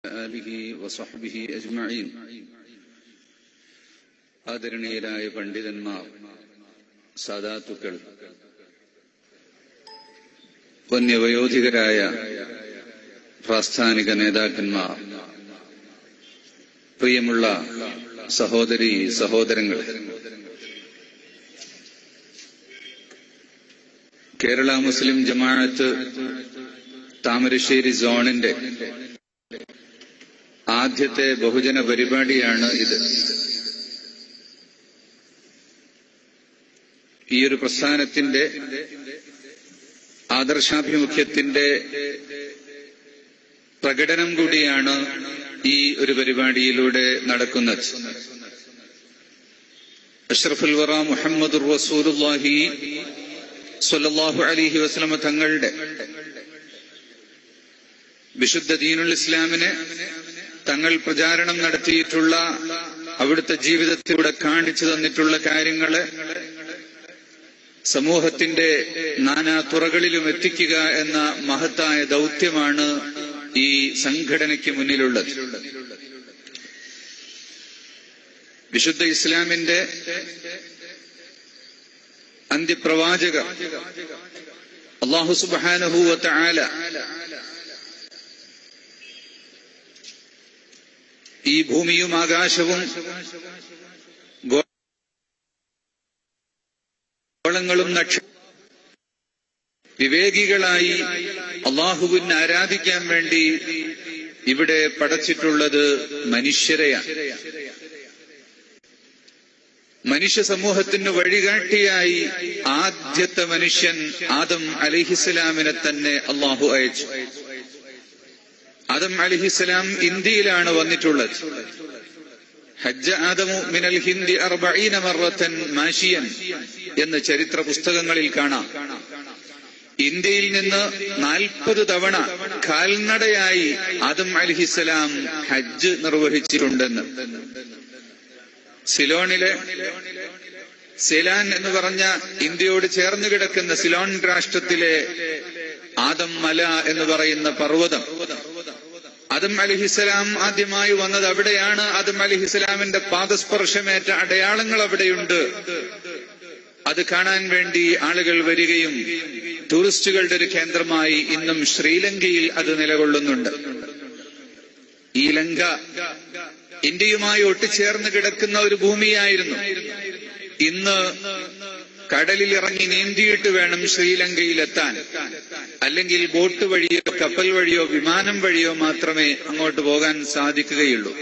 آله وصحبه أجمعين ആദരണീയരായ പണ്ഡിതന്മാർ സാധാത്തുക്കൾ വന്യവയോധികരായ പ്രാസ്ഥാനിക നേതാക്കന്മാർ പ്രിയമുള്ള സഹോദരി സഹോദരങ്ങൾ കേരള മുസ്ലിം ജമാഅത്ത് താമരശ്ശേരി സോണിന്റെ ആദ്യത്തെ ബഹുജന പരിപാടിയാണ് ഇത് ഈ ഒരു പ്രസ്ഥാനത്തിന്റെ ആദർശാഭിമുഖ്യത്തിന്റെ പ്രകടനം കൂടിയാണ് ഈ ഒരു പരിപാടിയിലൂടെ നടക്കുന്നത് അഷ്റഫുൽ വറ മുഹമ്മദ് റസൂലുല്ലാഹി സ്വല്ലല്ലാഹു അലൈഹി വസല്ലമ തങ്ങളുടെ വിശുദ്ധ ദീനുൽ ഇസ്ലാമിനെ തങ്ങൾ പ്രചാരണം നടത്തിയിട്ടുള്ള അവിടുത്തെ ജീവിതത്തിലൂടെ കാണിച്ചു തന്നിട്ടുള്ള കാര്യങ്ങളെ സമൂഹത്തിന്റെ നാനാ തുറകളിലും എത്തിക്കുക എന്ന മഹത്തായ ദൗത്യമാണ് ഈ സംഘടനയ്ക്ക് മുന്നിലുള്ളത് വിശുദ്ധ ഇസ്ലാമിന്റെ അന്ത്യപ്രവാചക അള്ളാഹു സുബാനഹൂവത്ത ആല ഈ ഭൂമിയും ആകാശവും ഗോളങ്ങളും നക്ഷ വിവേകികളായി അള്ളാഹുവിനെ ആരാധിക്കാൻ വേണ്ടി ഇവിടെ പടച്ചിട്ടുള്ളത് മനുഷ്യരെയാണ് മനുഷ്യ സമൂഹത്തിന് വഴികാട്ടിയായി ആദ്യത്തെ മനുഷ്യൻ ആദം അലിഹിസ്ലാമിനെ തന്നെ അള്ളാഹു അയച്ചു ആദം അലിഹിസ്ലാം ഇന്ത്യയിലാണ് വന്നിട്ടുള്ളത് ഹജ്ജ ആദമു മിനൽ ഹിന്ദി അർബീന മറത്തൻ മാഷിയൻ എന്ന് ചരിത്ര പുസ്തകങ്ങളിൽ കാണാം ഇന്ത്യയിൽ നിന്ന് നാൽപ്പത് തവണ കാൽനടയായി ആദം അലിഹിസ്സലാം ഹജ്ജ് നിർവഹിച്ചിട്ടുണ്ടെന്ന് സിലോണിലെ സിലാൻ എന്ന് പറഞ്ഞ ഇന്ത്യയോട് ചേർന്ന് കിടക്കുന്ന സിലോൺ രാഷ്ട്രത്തിലെ ആദം മല എന്ന് പറയുന്ന പർവ്വതം ആദം അലിഹിസ്സലാം ആദ്യമായി വന്നത് അവിടെയാണ് ആദം അലിഹിസ്സലാമിന്റെ പാദസ്പർശമേറ്റ അടയാളങ്ങൾ അവിടെയുണ്ട് അത് കാണാൻ വേണ്ടി ആളുകൾ വരികയും ടൂറിസ്റ്റുകളുടെ ഒരു കേന്ദ്രമായി ഇന്നും ശ്രീലങ്കയിൽ അത് നിലകൊള്ളുന്നുണ്ട് ഈ ലങ്ക ഇന്ത്യയുമായി ഒട്ടിച്ചേർന്ന് കിടക്കുന്ന ഒരു ഭൂമിയായിരുന്നു ഇന്ന് കടലിൽ ഇറങ്ങി നീന്തിയിട്ട് വേണം ശ്രീലങ്കയിൽ എത്താൻ അല്ലെങ്കിൽ ബോട്ട് വഴിയോ കപ്പൽ വഴിയോ വിമാനം വഴിയോ മാത്രമേ അങ്ങോട്ട് പോകാൻ സാധിക്കുകയുള്ളൂ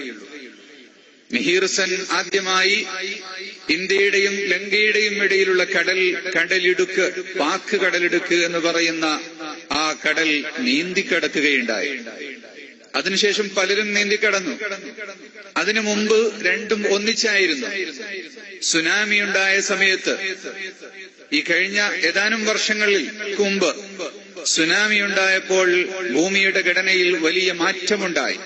മിഹിർസൻ ആദ്യമായി ഇന്ത്യയുടെയും ലങ്കയുടെയും ഇടയിലുള്ള കടൽ കടലിടുക്ക് പാക്ക് കടലിടുക്ക് എന്ന് പറയുന്ന ആ കടൽ നീന്തിക്കടക്കുകയുണ്ടായി അതിനുശേഷം പലരും നീന്തിക്കടന്നു അതിനു മുമ്പ് രണ്ടും ഒന്നിച്ചായിരുന്നു സുനാമി ഉണ്ടായ സമയത്ത് ഈ കഴിഞ്ഞ ഏതാനും വർഷങ്ങളിൽ മുമ്പ് സുനാമി ഉണ്ടായപ്പോൾ ഭൂമിയുടെ ഘടനയിൽ വലിയ മാറ്റമുണ്ടായി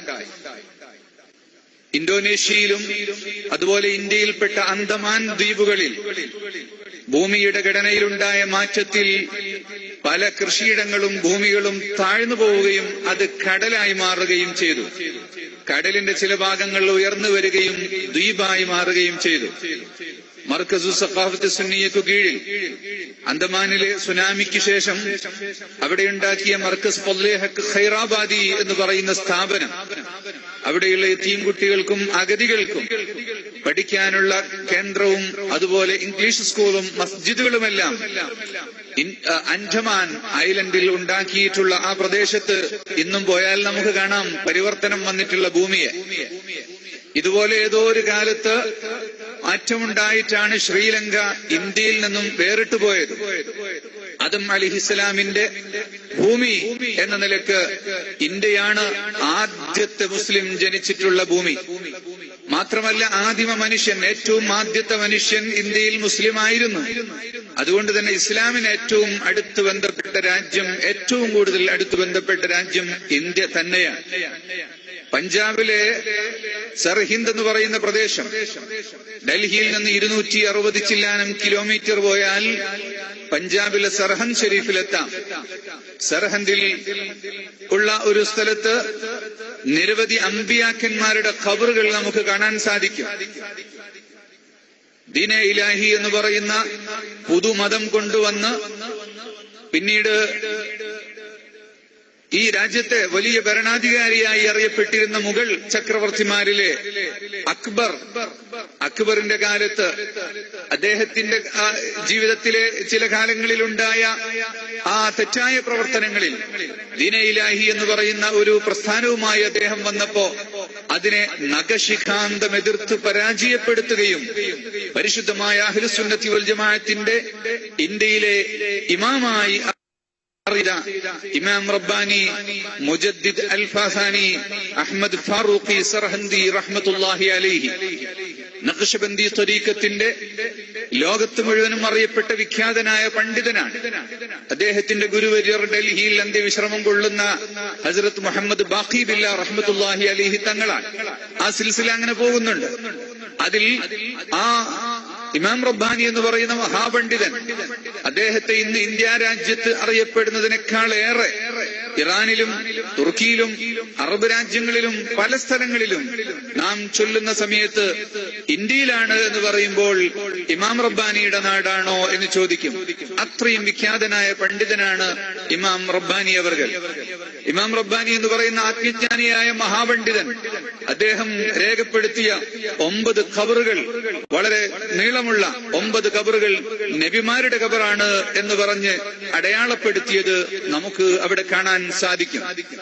ഇന്തോനേഷ്യയിലും അതുപോലെ ഇന്ത്യയിൽപ്പെട്ട അന്തമാൻ ദ്വീപുകളിൽ ഭൂമിയുടെ ഘടനയിലുണ്ടായ മാറ്റത്തിൽ പല കൃഷിയിടങ്ങളും ഭൂമികളും താഴ്ന്നു പോവുകയും അത് കടലായി മാറുകയും ചെയ്തു കടലിന്റെ ചില ഭാഗങ്ങൾ ഉയർന്നു വരികയും ദ്വീപായി മാറുകയും ചെയ്തു മർക്കസു സഖാഫത്ത് സുന്നിയക്കു കീഴിൽ അന്തമാനിലെ സുനാമിക്ക് ശേഷം അവിടെ ഉണ്ടാക്കിയ മർക്കസ് പൊല്ലേഹക്ക് ഖൈറാബാദി എന്ന് പറയുന്ന സ്ഥാപനം അവിടെയുള്ള എത്തിയും കുട്ടികൾക്കും അഗതികൾക്കും പഠിക്കാനുള്ള കേന്ദ്രവും അതുപോലെ ഇംഗ്ലീഷ് സ്കൂളും മസ്ജിദുകളുമെല്ലാം അൻഡമാൻ ഐലൻഡിൽ ഉണ്ടാക്കിയിട്ടുള്ള ആ പ്രദേശത്ത് ഇന്നും പോയാൽ നമുക്ക് കാണാം പരിവർത്തനം വന്നിട്ടുള്ള ഭൂമിയെ ഇതുപോലെ ഏതോ ഒരു കാലത്ത് മാറ്റമുണ്ടായിട്ടാണ് ശ്രീലങ്ക ഇന്ത്യയിൽ നിന്നും വേറിട്ടു പോയത് അതും അലിഹിസ്ലാമിന്റെ ഭൂമി എന്ന നിലക്ക് ഇന്ത്യയാണ് ആദ്യത്തെ മുസ്ലിം ജനിച്ചിട്ടുള്ള ഭൂമി മാത്രമല്ല ആദിമ മനുഷ്യൻ ഏറ്റവും ആദ്യത്തെ മനുഷ്യൻ ഇന്ത്യയിൽ മുസ്ലിം ആയിരുന്നു അതുകൊണ്ട് തന്നെ ഇസ്ലാമിന് ഏറ്റവും അടുത്ത് ബന്ധപ്പെട്ട രാജ്യം ഏറ്റവും കൂടുതൽ അടുത്ത് ബന്ധപ്പെട്ട രാജ്യം ഇന്ത്യ തന്നെയാണ് പഞ്ചാബിലെ സർഹിന്ദ് എന്ന് പറയുന്ന പ്രദേശം ഡൽഹിയിൽ നിന്ന് ഇരുന്നൂറ്റി അറുപത് ചില്ലാനം കിലോമീറ്റർ പോയാൽ പഞ്ചാബിലെ സർഹന്ദ് ഷെരീഫിലെത്താം സർഹന്ദിൽ ഉള്ള ഒരു സ്ഥലത്ത് നിരവധി അമ്പിയാക്കന്മാരുടെ ഖബറുകൾ നമുക്ക് കാണാൻ സാധിക്കും ദീന ഇലാഹി എന്ന് പറയുന്ന പുതുമതം കൊണ്ടുവന്ന് പിന്നീട് ഈ രാജ്യത്തെ വലിയ ഭരണാധികാരിയായി അറിയപ്പെട്ടിരുന്ന മുഗൾ ചക്രവർത്തിമാരിലെ അക്ബർ അക്ബറിന്റെ കാലത്ത് അദ്ദേഹത്തിന്റെ ആ ജീവിതത്തിലെ ചില കാലങ്ങളിലുണ്ടായ ആ തെറ്റായ പ്രവർത്തനങ്ങളിൽ ദീനയിലാഹി എന്ന് പറയുന്ന ഒരു പ്രസ്ഥാനവുമായി അദ്ദേഹം വന്നപ്പോ അതിനെ നഖശിഖാന്തം എതിർത്ത് പരാജയപ്പെടുത്തുകയും പരിശുദ്ധമായ അഹ്ലുസുന്നത്തി വൽ ജമാഅത്തിന്റെ ഇന്ത്യയിലെ ഇമാമായി അറിയ ഇമാം റബ്ബാനി മുജദ്ദിദ് അൽ ഫാസാനി അഹ്മദ് ഫാറൂഖി സർഹന്ദി റഹ്മത്തുല്ലാഹി അലൈഹി നഖ്ഷബന്ദി ത്വരീക്കത്തിന്റെ ലോകത്ത് മുഴുവനും അറിയപ്പെട്ട വിഖ്യാതനായ പണ്ഡിതനാണ് അദ്ദേഹത്തിന്റെ ഗുരുവര്യർ ഡൽഹിയിൽ അന്ത്യവിശ്രമം കൊള്ളുന്ന ഹസ്രത്ത് മുഹമ്മദ് ബാഖി ബില്ല റഹ്മത്തുല്ലാഹി അലിഹി തങ്ങളാണ് ആ സിൽസില അങ്ങനെ പോകുന്നുണ്ട് അതിൽ ആ ഇമാം റബ്ബാനി എന്ന് പറയുന്ന മഹാപണ്ഡിതൻ അദ്ദേഹത്തെ ഇന്ന് ഇന്ത്യ രാജ്യത്ത് അറിയപ്പെടുന്നതിനേക്കാൾ ഏറെ ഇറാനിലും തുർക്കിയിലും അറബ് രാജ്യങ്ങളിലും പല സ്ഥലങ്ങളിലും നാം ചൊല്ലുന്ന സമയത്ത് ഇന്ത്യയിലാണ് എന്ന് പറയുമ്പോൾ ഇമാം റബ്ബാനിയുടെ നാടാണോ എന്ന് ചോദിക്കും അത്രയും വിഖ്യാതനായ പണ്ഡിതനാണ് ഇമാം റബ്ബാനി അവർകൾ ഇമാം റബ്ബാനി എന്ന് പറയുന്ന ആത്മജ്ഞാനിയായ മഹാപണ്ഡിതൻ അദ്ദേഹം രേഖപ്പെടുത്തിയ ഒമ്പത് ഖബറുകൾ വളരെ നീളമുള്ള ഒമ്പത് ഖബറുകൾ നബിമാരുടെ ഖബറാണ് എന്ന് പറഞ്ഞ് അടയാളപ്പെടുത്തിയത് നമുക്ക് അവിടെ കാണാൻ സാധിക്കും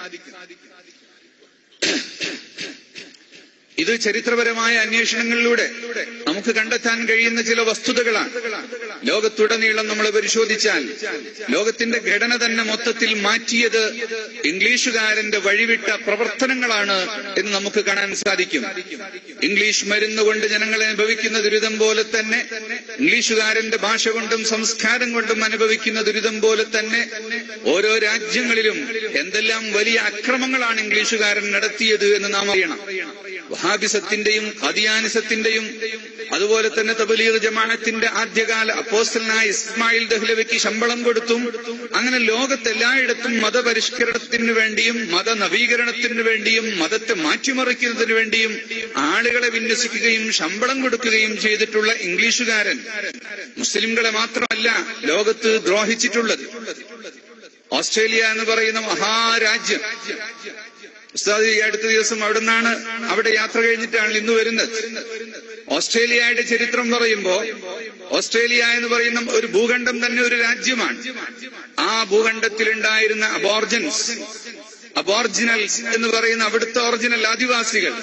ഇത് ചരിത്രപരമായ അന്വേഷണങ്ങളിലൂടെ നമുക്ക് കണ്ടെത്താൻ കഴിയുന്ന ചില വസ്തുതകളാണ് ലോകത്തുടനീളം നമ്മൾ പരിശോധിച്ചാൽ ലോകത്തിന്റെ ഘടന തന്നെ മൊത്തത്തിൽ മാറ്റിയത് ഇംഗ്ലീഷുകാരന്റെ വഴിവിട്ട പ്രവർത്തനങ്ങളാണ് എന്ന് നമുക്ക് കാണാൻ സാധിക്കും ഇംഗ്ലീഷ് മരുന്ന് കൊണ്ട് ജനങ്ങളെ അനുഭവിക്കുന്ന ദുരിതം പോലെ തന്നെ ഇംഗ്ലീഷുകാരന്റെ ഭാഷ കൊണ്ടും സംസ്കാരം കൊണ്ടും അനുഭവിക്കുന്ന ദുരിതം പോലെ തന്നെ ഓരോ രാജ്യങ്ങളിലും എന്തെല്ലാം വലിയ അക്രമങ്ങളാണ് ഇംഗ്ലീഷുകാരൻ നടത്തിയത് എന്ന് നാം അറിയണം വഹാബിസത്തിന്റെയും അദിയാനിസത്തിന്റെയും അതുപോലെ തന്നെ തബലീഗ് ജമാഅത്തിന്റെ ആദ്യകാല അപ്പോസ്റ്റലായ ഇസ്മായിൽ ദഹ്ലവയ്ക്ക് ശമ്പളം കൊടുത്തും അങ്ങനെ ലോകത്തെല്ലായിടത്തും മതപരിഷ്കരണത്തിന് വേണ്ടിയും മതനവീകരണത്തിന് വേണ്ടിയും മതത്തെ മാറ്റിമറിക്കുന്നതിന് വേണ്ടിയും ആളുകളെ വിന്യസിക്കുകയും ശമ്പളം കൊടുക്കുകയും ചെയ്തിട്ടുള്ള ഇംഗ്ലീഷുകാരൻ മുസ്ലിംകളെ മാത്രമല്ല ലോകത്ത് ദ്രോഹിച്ചിട്ടുള്ളത് ഓസ്ട്രേലിയ എന്ന് പറയുന്ന മഹാരാജ്യം ഉസ്താദ് ഈ അടുത്ത ദിവസം അവിടെ നിന്നാണ് അവിടെ യാത്ര കഴിഞ്ഞിട്ടാണ് ഇന്ന് വരുന്നത് ഓസ്ട്രേലിയയുടെ ചരിത്രം പറയുമ്പോ ഓസ്ട്രേലിയ എന്ന് പറയുന്ന ഒരു ഭൂഖണ്ഡം തന്നെ ഒരു രാജ്യമാണ് ആ ഭൂഖണ്ഡത്തിലുണ്ടായിരുന്ന അബോർജൻസ് അബോർജിനൽസ് എന്ന് പറയുന്ന അവിടുത്തെ ഒറിജിനൽ ആദിവാസികൾ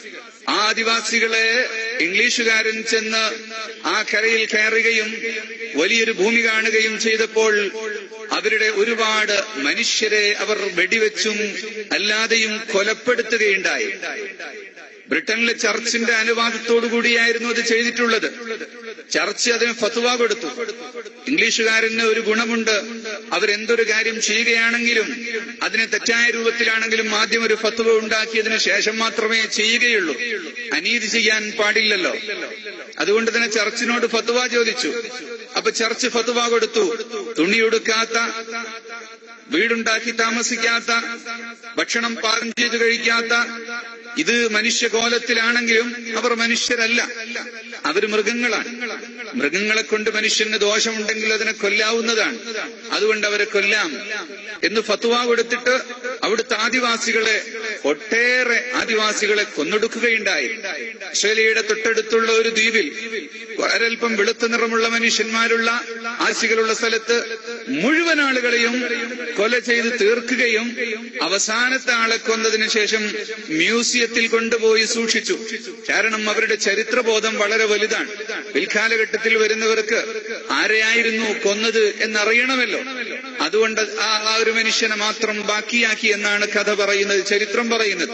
ആ ആദിവാസികളെ ഇംഗ്ലീഷുകാരൻ ചെന്ന് ആ കരയിൽ കയറുകയും വലിയൊരു ഭൂമി കാണുകയും ചെയ്തപ്പോൾ അവരുടെ ഒരുപാട് മനുഷ്യരെ അവർ വെടിവെച്ചും അല്ലാതെയും കൊലപ്പെടുത്തുകയുണ്ടായി ബ്രിട്ടനിലെ ചർച്ചിന്റെ അനുവാദത്തോടു കൂടിയായിരുന്നു അത് ചെയ്തിട്ടുള്ളത് ചർച്ച് അതിന് ഫത്വ കൊടുത്തു ഇംഗ്ലീഷുകാരന് ഒരു ഗുണമുണ്ട് അവരെന്തൊരു കാര്യം ചെയ്യുകയാണെങ്കിലും അതിനെ തെറ്റായ രൂപത്തിലാണെങ്കിലും ആദ്യം ഒരു ഫത്വ ഉണ്ടാക്കിയതിന് ശേഷം മാത്രമേ ചെയ്യുകയുള്ളൂ അനീതി ചെയ്യാൻ പാടില്ലല്ലോ അതുകൊണ്ട് തന്നെ ചർച്ചിനോട് ഫത്വ ചോദിച്ചു അപ്പൊ ചർച്ച് ഫത്വ കൊടുത്തു തുണിയൊടുക്കാത്ത വീടുണ്ടാക്കി താമസിക്കാത്ത ഭക്ഷണം പാകം ചെയ്ത് കഴിക്കാത്ത ഇത് മനുഷ്യകോലത്തിലാണെങ്കിലും അവർ മനുഷ്യരല്ല അവർ മൃഗങ്ങളാണ് മൃഗങ്ങളെ കൊണ്ട് മനുഷ്യന് ദോഷമുണ്ടെങ്കിൽ അതിനെ കൊല്ലാവുന്നതാണ് അതുകൊണ്ട് അവരെ കൊല്ലാം എന്ന് ഫത്വ കൊടുത്തിട്ട് അവിടുത്തെ ആദിവാസികളെ ഒട്ടേറെ ആദിവാസികളെ കൊന്നൊടുക്കുകയുണ്ടായി ഓസ്ട്രേലിയയുടെ തൊട്ടടുത്തുള്ള ഒരു ദ്വീപിൽ ഒരൽപ്പം വെളുത്ത നിറമുള്ള മനുഷ്യന്മാരുള്ള ആശികളുള്ള സ്ഥലത്ത് മുഴുവൻ ആളുകളെയും കൊല ചെയ്ത് തീർക്കുകയും അവസാനത്തെ ആളെ കൊന്നതിന് ശേഷം മ്യൂസിയത്തിൽ കൊണ്ടുപോയി സൂക്ഷിച്ചു കാരണം അവരുടെ ചരിത്രബോധം വളരെ വലുതാണ് പിൽക്കാലഘട്ടത്തിൽ വരുന്നവർക്ക് ആരെയായിരുന്നു കൊന്നത് എന്നറിയണമല്ലോ അതുകൊണ്ട് ആ ആ ഒരു മനുഷ്യനെ മാത്രം ബാക്കിയാക്കി എന്നാണ് കഥ പറയുന്നത് ചരിത്രം പറയുന്നത്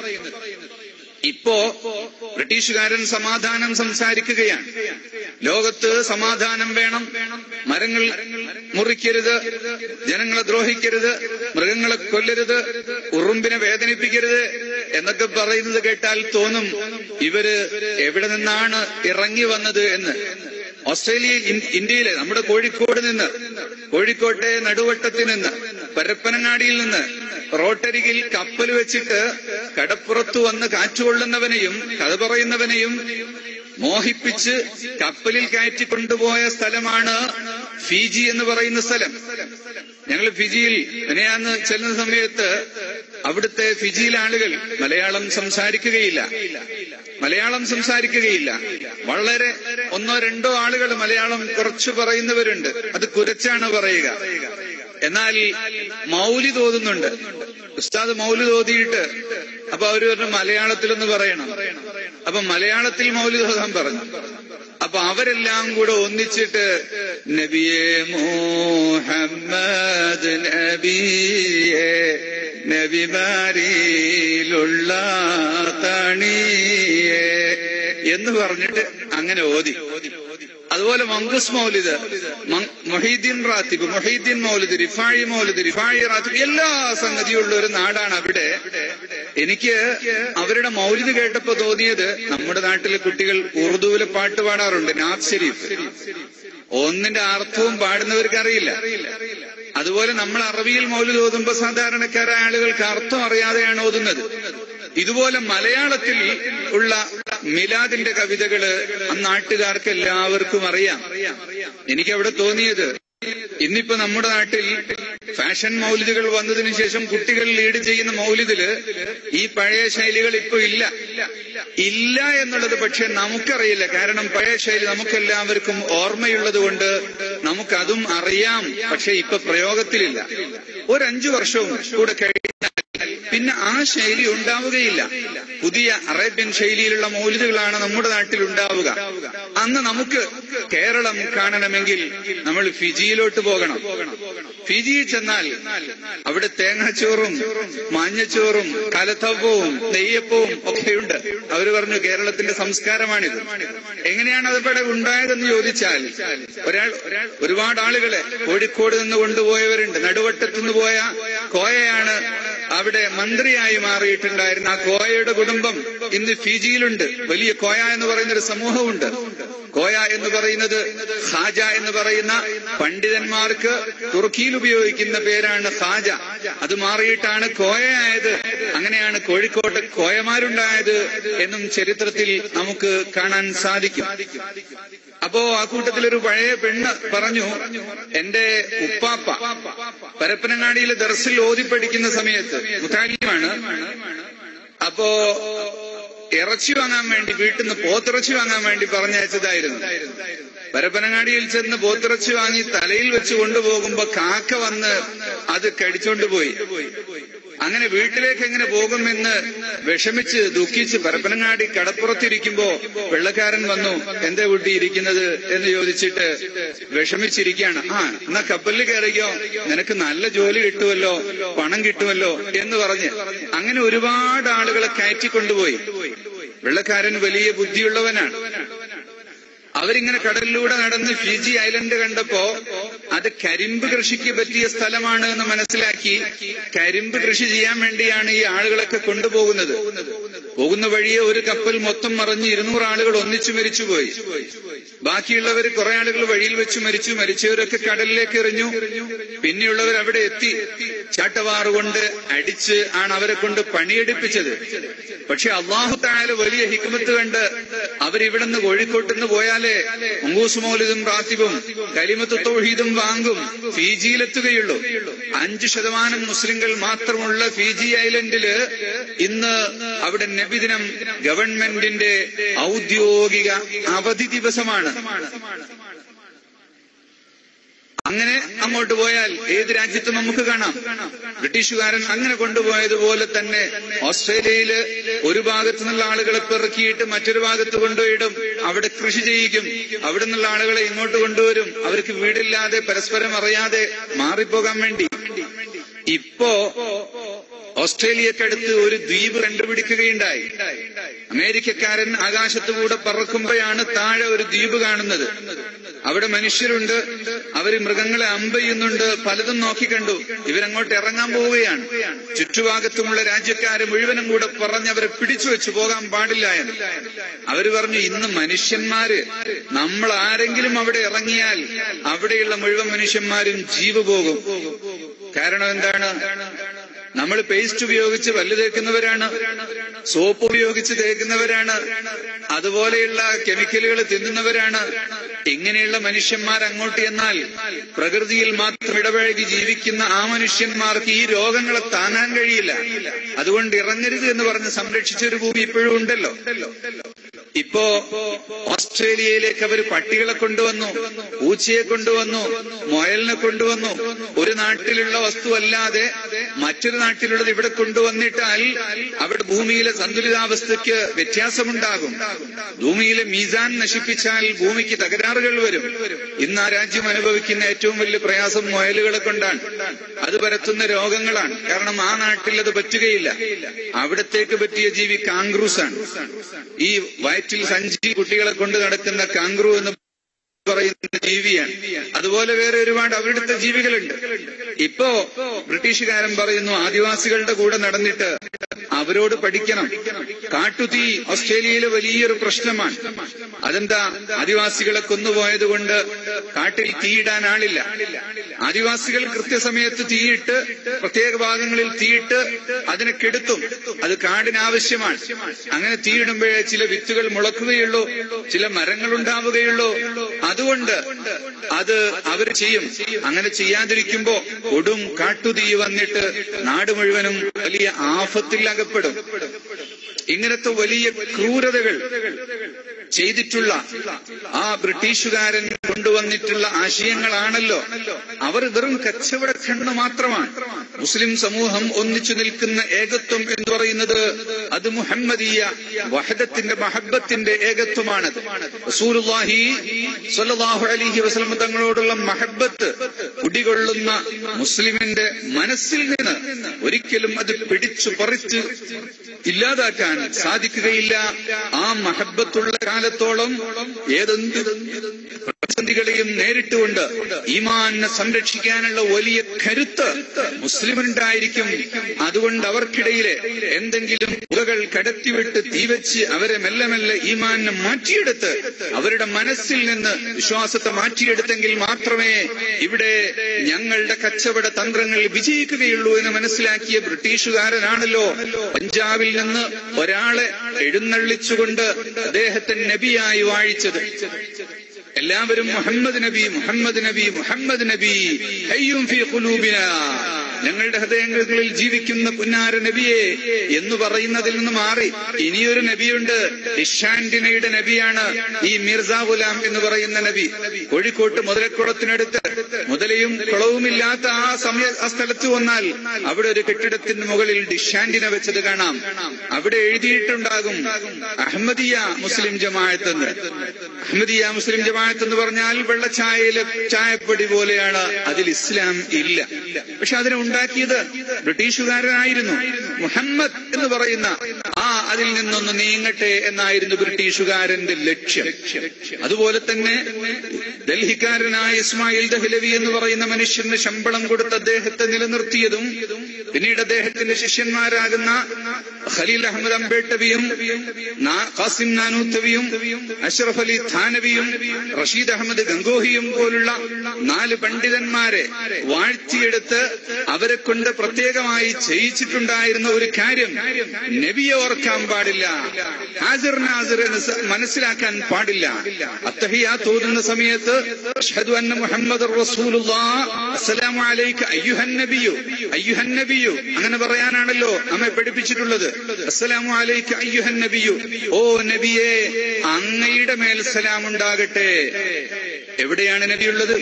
ഇപ്പോ ബ്രിട്ടീഷുകാരൻ സമാധാനം സംസാരിക്കുകയാണ് ലോകത്ത് സമാധാനം വേണം മരങ്ങൾ മുറിക്കരുത് ജനങ്ങളെ ദ്രോഹിക്കരുത് മൃഗങ്ങളെ കൊല്ലരുത് ഉറുമ്പിനെ വേദനിപ്പിക്കരുത് എന്നൊക്കെ പറയുന്നത് കേട്ടാൽ തോന്നും ഇവര് എവിടെ നിന്നാണ് ഇറങ്ങി വന്നത് എന്ന് ഓസ്ട്രേലിയ ഇന്ത്യയിലെ നമ്മുടെ കോഴിക്കോട് നിന്ന് കോഴിക്കോട്ടെ നടുവട്ടത്തിൽ നിന്ന് പരപ്പനങ്ങാടിയിൽ നിന്ന് റോട്ടരികിൽ കപ്പൽ വെച്ചിട്ട് കടപ്പുറത്തു വന്ന് കാറ്റുകൊള്ളുന്നവനെയും കഥ പറയുന്നവനെയും മോഹിപ്പിച്ച് കപ്പലിൽ കയറ്റി കൊണ്ടുപോയ സ്ഥലമാണ് ഫിജി എന്ന് പറയുന്ന സ്ഥലം ഞങ്ങൾ ഫിജിയിൽ വിനയാന്ന് ചെല്ലുന്ന സമയത്ത് അവിടുത്തെ ഫിജിയിലെ ആളുകൾ മലയാളം സംസാരിക്കുകയില്ല മലയാളം സംസാരിക്കുകയില്ല വളരെ ഒന്നോ രണ്ടോ ആളുകൾ മലയാളം കുറച്ച് പറയുന്നവരുണ്ട് അത് കുരച്ചാണ് പറയുക എന്നാൽ മൗലി തോന്നുന്നുണ്ട് ഉസ്താദ് മൗലി തോതിയിട്ട് അപ്പൊ അവര് പറഞ്ഞു മലയാളത്തിലൊന്ന് പറയണം അപ്പൊ മലയാളത്തിൽ മൗലി തോതാൻ പറഞ്ഞു അപ്പൊ അവരെല്ലാം കൂടെ ഒന്നിച്ചിട്ട് നബിയെ മുഹമ്മദ് നബിയെ നബിമാരിയിലുള്ള തണിയെ എന്ന് പറഞ്ഞിട്ട് അങ്ങനെ ഓതി അതുപോലെ മങ്കുസ് മൗലിദ് മൊഹീദ്ദീൻ റാത്തിബ് മൊഹീദ്ദീൻ മൗലിദ് റിഫാഴി മൗലിദ് റിഫാഴി റാത്തിബ് എല്ലാ സംഗതിയുള്ള ഒരു നാടാണ് അവിടെ എനിക്ക് അവരുടെ മൗലിദ് കേട്ടപ്പോ തോന്നിയത് നമ്മുടെ നാട്ടിലെ കുട്ടികൾ ഉറുദുവിലെ പാട്ട് പാടാറുണ്ട് നാദ് ഷെരീഫ് ഒന്നിന്റെ അർത്ഥവും പാടുന്നവർക്ക് അറിയില്ല അതുപോലെ നമ്മൾ അറബിയിൽ മൗലിദ് ഓതുമ്പോ സാധാരണക്കാരായ ആളുകൾക്ക് അർത്ഥം അറിയാതെയാണ് ഓതുന്നത് ഇതുപോലെ മലയാളത്തിൽ ഉള്ള മിലാദിന്റെ കവിതകള് ആ നാട്ടുകാർക്ക് എല്ലാവർക്കും അറിയാം എനിക്ക് അവിടെ തോന്നിയത് ഇന്നിപ്പോ നമ്മുടെ നാട്ടിൽ ഫാഷൻ മൗലിദുകൾ വന്നതിന് ശേഷം കുട്ടികൾ ലീഡ് ചെയ്യുന്ന മൗലിദില് ഈ പഴയ ശൈലികൾ ഇപ്പൊ ഇല്ല ഇല്ല എന്നുള്ളത് പക്ഷെ നമുക്കറിയില്ല കാരണം പഴയ ശൈലി നമുക്കെല്ലാവർക്കും ഓർമ്മയുള്ളത് കൊണ്ട് നമുക്കതും അറിയാം പക്ഷെ ഇപ്പൊ പ്രയോഗത്തിലില്ല ഒരു അഞ്ചു വർഷവും കൂടെ കഴിഞ്ഞാൽ പിന്നെ ആ ശൈലി ഉണ്ടാവുകയില്ല പുതിയ അറേബ്യൻ ശൈലിയിലുള്ള മൗലിദുകളാണ് നമ്മുടെ നാട്ടിൽ ഉണ്ടാവുക അന്ന് നമുക്ക് കേരളം കാണണമെങ്കിൽ നമ്മൾ ഫിജിയിലോട്ട് പോകണം ഫിജിയിൽ ചെന്നാൽ അവിടെ തേങ്ങാച്ചോറും മഞ്ഞച്ചോറും കലത്തപ്പവും നെയ്യപ്പവും ഒക്കെയുണ്ട് അവർ പറഞ്ഞു കേരളത്തിന്റെ സംസ്കാരമാണിത് എങ്ങനെയാണ് അതിവിടെ ഉണ്ടായതെന്ന് ചോദിച്ചാൽ ഒരാൾ ഒരുപാട് ആളുകളെ കോഴിക്കോട് നിന്ന് കൊണ്ടുപോയവരുണ്ട് നടുവട്ടത്തു നിന്ന് പോയ കോയയാണ് അവിടെ മന്ത്രിയായി മാറിയിട്ടുണ്ടായിരുന്ന ആ കോയയുടെ കുടുംബം ഇന്ന് ഫിജിയിലുണ്ട് വലിയ കോയ എന്ന് പറയുന്ന ഒരു സമൂഹമുണ്ട് കോയ എന്ന് പറയുന്നത് ഖാജ എന്ന് പറയുന്ന പണ്ഡിതന്മാർക്ക് തുർക്കിയിൽ ഉപയോഗിക്കുന്ന പേരാണ് ഖാജ അത് മാറിയിട്ടാണ് കോയയായത് അങ്ങനെയാണ് കോഴിക്കോട്ട് കോയമാരുണ്ടായത് എന്നും ചരിത്രത്തിൽ നമുക്ക് കാണാൻ സാധിക്കും അപ്പോ ആ കൂട്ടത്തിൽ ഒരു പഴയ പെണ്ണ് പറഞ്ഞു എന്റെ ഉപ്പാപ്പ പരപ്പനങ്ങാടിയിലെ ദർസിൽ ഓതി പഠിക്കുന്ന സമയത്ത് മുത്താലിമാണ് അപ്പോ ഇറച്ചി വാങ്ങാൻ വേണ്ടി വീട്ടിൽ നിന്ന് പോത്തിറച്ചി വാങ്ങാൻ വേണ്ടി പറഞ്ഞയച്ചതായിരുന്നു പരപ്പനങ്ങാടിയിൽ ചെന്ന് പോത്തിറച്ചി വാങ്ങി തലയിൽ വെച്ച് കൊണ്ടുപോകുമ്പോ കാക്ക വന്ന് അത് കടിച്ചോണ്ട് പോയി അങ്ങനെ വീട്ടിലേക്ക് എങ്ങനെ പോകുമെന്ന് വിഷമിച്ച് ദുഃഖിച്ച് പരപ്പനങ്ങാടി കടപ്പുറത്തിരിക്കുമ്പോ വെള്ളക്കാരൻ വന്നു എന്താ കുട്ടി ഇരിക്കുന്നത് എന്ന് ചോദിച്ചിട്ട് വിഷമിച്ചിരിക്കുകയാണ് ആ എന്നാ കപ്പലിൽ കയറിക്കോ നിനക്ക് നല്ല ജോലി കിട്ടുമല്ലോ പണം കിട്ടുമല്ലോ എന്ന് പറഞ്ഞ് അങ്ങനെ ഒരുപാട് ആളുകളെ കയറ്റിക്കൊണ്ടുപോയി വെള്ളക്കാരൻ വലിയ ബുദ്ധിയുള്ളവനാണ് അവരിങ്ങനെ കടലിലൂടെ നടന്ന് ഫിജി ഐലൻഡ് കണ്ടപ്പോ അത് കരിമ്പ് കൃഷിക്ക് പറ്റിയ സ്ഥലമാണ് എന്ന് മനസ്സിലാക്കി കരിമ്പ് കൃഷി ചെയ്യാൻ വേണ്ടിയാണ് ഈ ആളുകളൊക്കെ കൊണ്ടുപോകുന്നത് പോകുന്ന വഴിയെ ഒരു കപ്പൽ മൊത്തം മറിഞ്ഞ് ഇരുന്നൂറ് ആളുകൾ ഒന്നിച്ചു മരിച്ചുപോയി ബാക്കിയുള്ളവർ കുറെ ആളുകൾ വഴിയിൽ വെച്ച് മരിച്ചു മരിച്ചവരൊക്കെ കടലിലേക്ക് എറിഞ്ഞു പിന്നെയുള്ളവർ അവിടെ എത്തി ചാട്ടവാറുകൊണ്ട് അടിച്ച് ആണ് അവരെ കൊണ്ട് പണിയെടുപ്പിച്ചത് പക്ഷെ അള്ളാഹു തായാല വലിയ ഹിക്മത്ത് കണ്ട് അവരിവിടുന്ന് കോഴിക്കോട്ടുനിന്ന് പോയാലേ മങ്കൂസ് മൗലിദും റാത്തിബും കലിമത്ത് തൗഹീദും വാങ്ങും ഫിജിയിലെത്തുകയുള്ളൂ അഞ്ചു ശതമാനം മുസ്ലിങ്ങൾ മാത്രമുള്ള ഫിജി ഐലൻഡില് ഇന്ന് അവിടെ നബിദിനം ഗവൺമെന്റിന്റെ ഔദ്യോഗിക അവധി ദിവസമാണ് അങ്ങനെ അങ്ങോട്ട് പോയാൽ ഏത് രാജ്യത്തും നമുക്ക് കാണാം ബ്രിട്ടീഷുകാരൻ അങ്ങനെ കൊണ്ടുപോയതുപോലെ തന്നെ ഓസ്ട്രേലിയയില് ഒരു ഭാഗത്തു നിന്നുള്ള ആളുകളെ പെറുക്കിയിട്ട് മറ്റൊരു ഭാഗത്ത് കൊണ്ടുപോയിടും അവിടെ കൃഷി ചെയ്യിക്കും അവിടെ നിന്നുള്ള ആളുകളെ ഇങ്ങോട്ട് കൊണ്ടുവരും അവർക്ക് വീടില്ലാതെ പരസ്പരം അറിയാതെ മാറിപ്പോകാൻ വേണ്ടി ഇപ്പോ ഓസ്ട്രേലിയക്കടുത്ത് ഒരു ദ്വീപ് കണ്ടുപിടിക്കുകയുണ്ടായി അമേരിക്കക്കാരൻ ആകാശത്തുകൂടെ പറക്കുമ്പോഴാണ് താഴെ ഒരു ദ്വീപ് കാണുന്നത് അവിടെ മനുഷ്യരുണ്ട് അവര് മൃഗങ്ങളെ അമ്പെയ്യുന്നുണ്ട് പലതും നോക്കിക്കണ്ടു ഇവരങ്ങോട്ട് ഇറങ്ങാൻ പോവുകയാണ് ചുറ്റുഭാഗത്തുമുള്ള രാജ്യക്കാര് മുഴുവനും കൂടെ പറഞ്ഞ് അവരെ പിടിച്ചു വെച്ചു പോകാൻ പാടില്ല എന്ന് അവര് പറഞ്ഞു ഇന്ന് മനുഷ്യന്മാര് നമ്മൾ ആരെങ്കിലും അവിടെ ഇറങ്ങിയാൽ അവിടെയുള്ള മുഴുവൻ മനുഷ്യന്മാരും ജീവ് പോകും കാരണം എന്താണ് നമ്മൾ പേസ്റ്റ് ഉപയോഗിച്ച് പല്ല് തേക്കുന്നവരാണ് സോപ്പ് ഉപയോഗിച്ച് തേക്കുന്നവരാണ് അതുപോലെയുള്ള കെമിക്കലുകൾ തിന്നുന്നവരാണ് ഇങ്ങനെയുള്ള മനുഷ്യന്മാർ അങ്ങോട്ട് എന്നാൽ പ്രകൃതിയിൽ മാത്രം ഇടപഴകി ജീവിക്കുന്ന ആ മനുഷ്യന്മാർക്ക് ഈ രോഗങ്ങളെ താങ്ങാൻ കഴിയില്ല അതുകൊണ്ട് ഇറങ്ങരുത് എന്ന് പറഞ്ഞ് സംരക്ഷിച്ച ഒരു ഭൂമി ഇപ്പോഴും ഉണ്ടല്ലോ ഇപ്പോ ഓസ്ട്രേലിയയിലേക്ക് അവർ പട്ടികളെ കൊണ്ടുവന്നു പൂച്ചയെ കൊണ്ടുവന്നു മുയലിനെ കൊണ്ടുവന്നു ഒരു നാട്ടിലുള്ള വസ്തു അല്ലാതെ മറ്റൊരു നാട്ടിലുള്ളത് ഇവിടെ കൊണ്ടുവന്നിട്ടാൽ അവിടെ ഭൂമിയിലെ സന്തുലിതാവസ്ഥയ്ക്ക് വ്യത്യാസമുണ്ടാകും ഭൂമിയിലെ മീസാൻ നശിപ്പിച്ചാൽ ഭൂമിക്ക് തകരാറുകൾ വരും ഇന്ന് ആ രാജ്യം അനുഭവിക്കുന്ന ഏറ്റവും വലിയ പ്രയാസം മുയലുകളെ കൊണ്ടാണ് അത് പരത്തുന്ന രോഗങ്ങളാണ് കാരണം ആ നാട്ടിൽ അത് പറ്റുകയില്ല അവിടത്തേക്ക് പറ്റിയ ജീവി കാങ്ക്രൂസ് ആണ് ഈ വയറ്റിൽ സഞ്ചി കുട്ടികളെ കൊണ്ട് നടക്കുന്ന കാങ്ക്രു എന്ന് പറയുന്ന ജീവിയാണ് അതുപോലെ വേറെ ഒരുപാട് അവരുടെ ജീവികളുണ്ട് ഇപ്പോ ബ്രിട്ടീഷുകാരൻ പറയുന്നു ആദിവാസികളുടെ കൂടെ നടന്നിട്ട് അവരോട് പഠിക്കണം കാട്ടുതീ ഓസ്ട്രേലിയയിലെ വലിയൊരു പ്രശ്നമാണ് അതെന്താ ആദിവാസികളെ കൊന്നുപോയത് കൊണ്ട് കാട്ടിൽ തീയിടാൻ ആളില്ല ആദിവാസികൾ കൃത്യസമയത്ത് തീയിട്ട് പ്രത്യേക ഭാഗങ്ങളിൽ തീയിട്ട് അതിനെ കെടുത്തും അത് കാടിന് ആവശ്യമാണ് അങ്ങനെ തീയിടുമ്പോഴേ ചില വിത്തുകൾ മുളക്കുകയുള്ളൂ ചില മരങ്ങൾ ഉണ്ടാവുകയുള്ളൂ അതുകൊണ്ട് അത് അവർ ചെയ്യും അങ്ങനെ ചെയ്യാതിരിക്കുമ്പോ കൊടും കാട്ടുതീ വന്നിട്ട് നാട് മുഴുവനും വലിയ ആഫത്തിൽ അകപ്പെടും ഇങ്ങനത്തെ വലിയ ക്രൂരതകൾ ചെയ്തിട്ടുള്ള ആ ബ്രിട്ടീഷുകാരൻ കൊണ്ടുവന്നിട്ടുള്ള ആശയങ്ങളാണല്ലോ അവർ വെറും കച്ചവട കണ്ണ് മാത്രമാണ് മുസ്ലിം സമൂഹം ഒന്നിച്ചു നിൽക്കുന്ന ഏകത്വം എന്ന് പറയുന്നത് അത് മുഹമ്മദീയ വഹദത്തിന്റെ മഹബത്തിന്റെ ഏകത്വമാണത് റസൂലുള്ളാഹി സ്വല്ലല്ലാഹു അലൈഹി വസല്ലം തങ്ങളോടുള്ള മഹബത്ത് കുടികൊള്ളുന്ന മുസ്ലിമിന്റെ മനസ്സിൽ നിന്ന് ഒരിക്കലും അത് പിടിച്ചു പറിച്ച് ഇല്ലാതാക്കാൻ സാധിക്കുകയില്ല ആ മഹബത്തുള്ള കാലത്തോളം ഏതെന്ത് പ്രതിസന്ധികളെയും നേരിട്ടുകൊണ്ട് ഈമാനെ സംരക്ഷിക്കാനുള്ള വലിയ കരുത്ത് മുസ്ലിമിനുണ്ടായിരിക്കും അതുകൊണ്ട് അവർക്കിടയിലെ എന്തെങ്കിലും പുകകൾ കടത്തിവിട്ട് തീവച്ച് അവരെ മെല്ലെ മെല്ലെ ഈമാനെ മാറ്റിയെടുത്ത് അവരുടെ മനസ്സിൽ നിന്ന് വിശ്വാസത്തെ മാറ്റിയെടുത്തെങ്കിൽ മാത്രമേ ഇവിടെ ഞങ്ങളുടെ കച്ചവട തന്ത്രങ്ങൾ വിജയിക്കുകയുള്ളൂ എന്ന് മനസ്സിലാക്കിയ ബ്രിട്ടീഷുകാരനാണല്ലോ പഞ്ചാബിൽ നിന്ന് ഒരാളെ എഴുന്നള്ളിച്ചുകൊണ്ട് അദ്ദേഹത്തെ നബിയായി വാഴിച്ചത് എല്ലാവരും മുഹമ്മദ് നബി മുഹമ്മദ് നബി മുഹമ്മദ് നബി ഹയ്യും ഫീ ഖുലൂബിനാ ഞങ്ങളുടെ ഹൃദയങ്ങളിൽ ജീവിക്കുന്ന പുന്നാര നബിയെ എന്ന് പറയുന്നതിൽ നിന്ന് മാറി ഇനിയൊരു നബിയുണ്ട് ഡിഷാന്റിനയുടെ നബിയാണ് ഈ മിർസ ഗുലാം എന്ന് പറയുന്ന നബി കോഴിക്കോട്ട് മുതലക്കുളത്തിനടുത്ത് മുതലയും കുളവുമില്ലാത്ത ആ സമയ ആ സ്ഥലത്ത് വന്നാൽ അവിടെ ഒരു കെട്ടിടത്തിന് മുകളിൽ ഡിഷാന്റിനെ വെച്ചത് കാണാം അവിടെ എഴുതിയിട്ടുണ്ടാകും അഹമ്മദിയ മുസ്ലിം ജമാഅത്ത് എന്ന് അഹമ്മദിയ മുസ്ലിം ജമാഅത്ത് എന്ന് പറഞ്ഞാൽ വെള്ളച്ചായയിലെ ചായപ്പൊടി പോലെയാണ് അതിൽ ഇസ്ലാം ഇല്ല പക്ഷെ അതിനെ ഉണ്ടാക്കിയത് ബ്രിട്ടീഷുകാരനായിരുന്നു മുഹമ്മദ് എന്ന് പറയുന്ന ആ അതിൽ നിന്നൊന്ന് നീങ്ങട്ടെ എന്നായിരുന്നു ബ്രിട്ടീഷുകാരന്റെ ലക്ഷ്യം അതുപോലെ തന്നെ ഡൽഹിക്കാരനായ ഇസ്മായിൽ ദഹ്ലവി എന്ന് പറയുന്ന മനുഷ്യന് ശമ്പളം കൊടുത്ത് അദ്ദേഹത്തെ നിലനിർത്തിയതും പിന്നീട് അദ്ദേഹത്തിന്റെ ശിഷ്യന്മാരാകുന്ന ഖലീൽ അഹമ്മദ് അംബേട്ടവിയും ഖാസിം നാനൂത്തവിയും അഷ്റഫ് അലി ഥാനവിയും റഷീദ് അഹമ്മദ് ഗംഗോഹിയും പോലുള്ള നാല് പണ്ഡിതന്മാരെ വാഴ്ത്തിയെടുത്ത് അവരെ കൊണ്ട് പ്രത്യേകമായി ചെയ്യിച്ചിട്ടുണ്ടായിരുന്ന ഒരു കാര്യം നബിയെ ഓർക്കാൻ പാടില്ല ഹാസിർ നാസിർ എന്ന് മനസ്സിലാക്കാൻ പാടില്ല അത്തഹിയാ തോന്നുന്ന സമയത്ത് അഷ്ഹദു അന്ന മുഹമ്മദ് അസ്സലാമു അലൈക അയ്യുഹൻ നബിയു അയ്യുഹൻ നബിയു അങ്ങനെ പറയാനാണല്ലോ നമ്മെ പഠിപ്പിച്ചിട്ടുള്ളത് അസ്സലാമു അലൈക അയ്യുഹൻ നബിയു ഓ നബിയെ അങ്ങയുടെ മേൽ സലാം ഉണ്ടാകട്ടെ എവിടെയാണ് നബിയുള്ളത്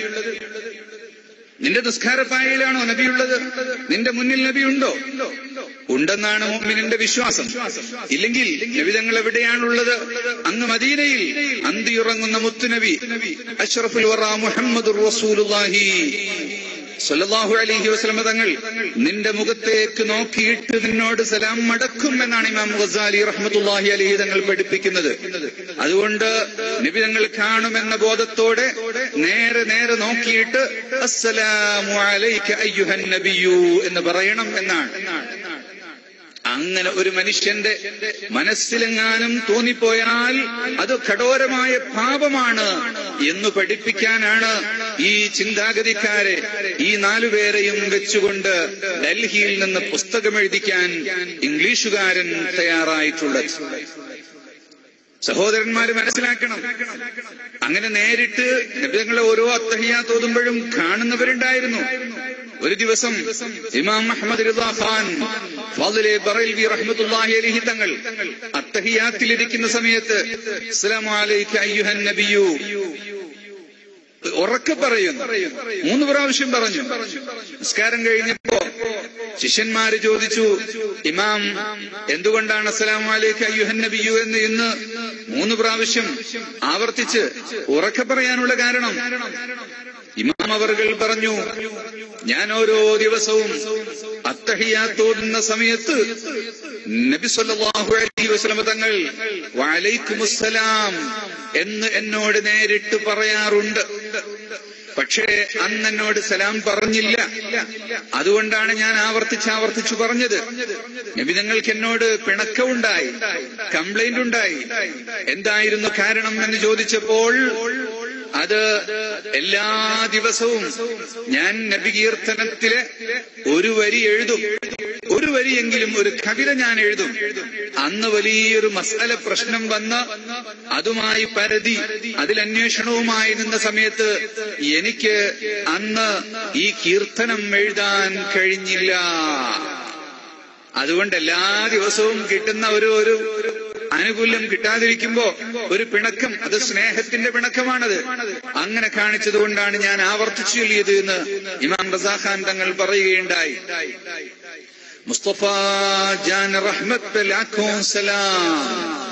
നിന്റെ നിസ്കാരപ്പായയിലാണോ നബിയുള്ളത് നിന്റെ മുന്നിൽ നബിയുണ്ടോ ഉണ്ടെന്നാണ് മോമിനിന്റെ വിശ്വാസം ഇല്ലെങ്കിൽ നബിതങ്ങൾ എവിടെയാണുള്ളത് അങ്ങ് മദീനയിൽ അന്തിയുറങ്ങുന്ന മുത്തുനബി അഷ്റഫുൽ വറ മുഹമ്മദ് റസൂലുള്ളാഹി സല്ലല്ലാഹു അലൈഹി വസല്ലമ തങ്ങൾ നിന്റെ മുഖത്തേക്ക് നോക്കിയിട്ട് നിന്നോട് സലാം മടക്കും എന്നാണ് ഇമാം ഗസാലി റഹ്മത്തുള്ളാഹി അലൈഹി തങ്ങൾ പഠിപ്പിക്കുന്നത് അതുകൊണ്ട് നബി തങ്ങൾ കാണുമെന്ന ബോധത്തോടെ നേരെ നേരെ നോക്കിയിട്ട് അസ്സലാമു അലൈക അയ്യുഹൻ നബിയു എന്ന് പറയണം എന്നാണ് അങ്ങനെ ഒരു മനുഷ്യന്റെ മനസ്സിലെങ്ങാനും തോന്നിപ്പോയാൽ അത് കഠോരമായ പാപമാണ് എന്ന് പഠിപ്പിക്കാനാണ് ഈ ചിന്താഗതിക്കാരെ ഈ നാലുപേരെയും വെച്ചുകൊണ്ട് ഡൽഹിയിൽ നിന്ന് പുസ്തകം എഴുതിക്കാൻ ഇംഗ്ലീഷുകാരൻ തയ്യാറായിട്ടുള്ളത് സഹോദരന്മാര് മനസ്സിലാക്കണം അങ്ങനെ നേരിട്ട് നബിതങ്ങളെ ഓരോ അത്തഹിയ തോതുമ്പോഴും കാണുന്നവരുണ്ടായിരുന്നു ഒരു ദിവസം ഇമാം അഹമ്മദ് റിദാ ഖാൻ ഫാദിലെ ബറൈൽവി റഹ്മത്തുള്ളാഹി അലൈഹി തങ്ങൾ അത്തഹിയാത്തിലിരിക്കുന്ന സമയത്ത് അസ്സലാമു അലൈക അയ്യുഹൻ നബിയു ഉറക്കെ പറയുന്നു മൂന്ന് പ്രാവശ്യം പറഞ്ഞു നിസ്കാരം കഴിഞ്ഞപ്പോ ശിഷ്യന്മാര് ചോദിച്ചു ഇമാം എന്തുകൊണ്ടാണ് അസ്സലാമു അലൈക അയ്യുഹൻ നബിയു എന്ന് ഇന്ന് മൂന്ന് പ്രാവശ്യം ആവർത്തിച്ച് ഉറക്കെ പറയാനുള്ള കാരണം ഇമാം അവർകൾ പറഞ്ഞു ഞാൻ ഓരോ ദിവസവും അത്തഹിയാത്തോടുന്ന സമയത്ത് നബി സല്ലല്ലാഹു അലൈഹി വസല്ലം തങ്ങൾ വഅലൈക്കുമുസ്സലാം എന്ന് എന്നോട് നേരിട്ട് പറയാറുണ്ട് പക്ഷേ അന്ന് എന്നോട് സലാം പറഞ്ഞില്ല അതുകൊണ്ടാണ് ഞാൻ ആവർത്തിച്ച് ആവർത്തിച്ചു പറഞ്ഞത് നബി നിങ്ങൾക്ക് എന്നോട് പിണക്കമുണ്ടായി കംപ്ലൈന്റ് ഉണ്ടായി എന്തായിരുന്നു കാരണം എന്ന് ചോദിച്ചപ്പോൾ അത് എല്ലാ ദിവസവും ഞാൻ നബികീർത്തനത്തിലെ ഒരു വരി എഴുതും ഒരു വരിയെങ്കിലും ഒരു കവിത ഞാൻ എഴുതും അന്ന് വലിയൊരു മസാല പ്രശ്നം വന്ന് അതുമായി പരതി അതിൽ അന്വേഷണവുമായി നിന്ന സമയത്ത് എനിക്ക് അന്ന് ഈ കീർത്തനം എഴുതാൻ കഴിഞ്ഞില്ല അതുകൊണ്ട് എല്ലാ ദിവസവും കിട്ടുന്ന ഒരു ഒരു ആനുകൂല്യം കിട്ടാതിരിക്കുമ്പോ ഒരു പിണക്കം അത് സ്നേഹത്തിന്റെ പിണക്കമാണത് അങ്ങനെ കാണിച്ചതുകൊണ്ടാണ് ഞാൻ ആവർത്തിച്ചു ചൊല്ലിയത് എന്ന് ഇമാം റസാഖാൻ തങ്ങൾ പറയുകയുണ്ടായി മുസ്തഫ ജാൻ റഹ്മത്ത് പെ ലാഖോ സലാം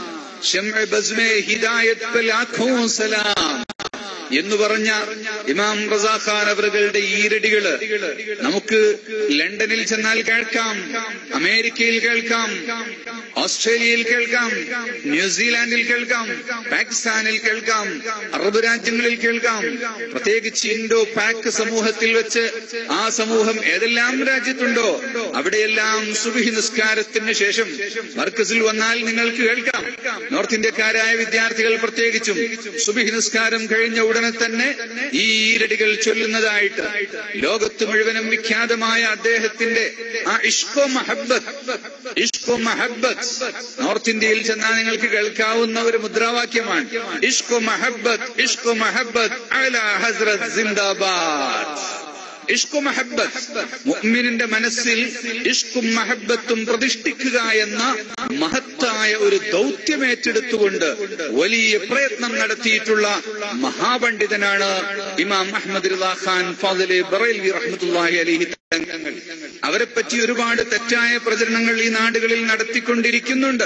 ഷംഅ ബസ്മെ ഹിദായത്ത് പെ ലാഖോ സലാം എന്ന് പറഞ്ഞ ഇമാം റസാഖാൻ അവറുകളുടെ ഈരടികള് നമുക്ക് ലണ്ടനിൽ ചെന്നാൽ കേൾക്കാം അമേരിക്കയിൽ കേൾക്കാം ഓസ്ട്രേലിയയിൽ കേൾക്കാം ന്യൂസിലാൻഡിൽ കേൾക്കാം പാകിസ്ഥാനിൽ കേൾക്കാം അറബ് രാജ്യങ്ങളിൽ കേൾക്കാം പ്രത്യേകിച്ച് ഇൻഡോ പാക് സമൂഹത്തിൽ വെച്ച് ആ സമൂഹം ഏതെല്ലാം രാജ്യത്തുണ്ടോ അവിടെയെല്ലാം സുബിഹി നിസ്കാരത്തിന് ശേഷം മർക്കസിൽ വന്നാൽ നിങ്ങൾക്ക് കേൾക്കാം നോർത്ത് ഇന്ത്യക്കാരായ വിദ്യാർത്ഥികൾ പ്രത്യേകിച്ചും സുബിഹി നിസ്കാരം കഴിഞ്ഞ ഉടനെ തന്നെ ഈ ഈരടികൾ ചൊല്ലുന്നതായിട്ട് ലോകത്ത് മുഴുവനും വിഖ്യാതമായ അദ്ദേഹത്തിന്റെ ആ ഇഷ്കോ മഹബത്ത് ഇഷ്കോ മഹബത്ത് നോർത്ത് ഇന്ത്യയിൽ ചെന്നാൽ നിങ്ങൾക്ക് കേൾക്കാവുന്ന ഒരു മുദ്രാവാക്യമാണ് ഇഷ്കോ മഹബത്ത് ഇഷ്കോ മഹബത്ത് അല ഹസ്രത് സിന്ദാബാദ് ഇഷ്കു മഹബത്ത് മുഅ്മിനിന്റെ മനസ്സിൽ ഇഷ്കും മഹബത്തും പ്രതിഷ്ഠിക്കുക എന്ന മഹത്തായ ഒരു ദൗത്യമേറ്റെടുത്തുകൊണ്ട് വലിയ പ്രയത്നം നടത്തിയിട്ടുള്ള മഹാപണ്ഡിതനാണ് ഇമാം അഹമ്മദ് റിദാ ഖാൻ ഫാദിലെ ബറൈൽവി റഹ്മത്തുള്ളാഹി അലൈഹി തങ്ങൾ അവരെ പറ്റി ഒരുപാട് തെറ്റായ പ്രചരണങ്ങൾ ഈ നാടുകളിൽ നടത്തിക്കൊണ്ടിരിക്കുന്നുണ്ട്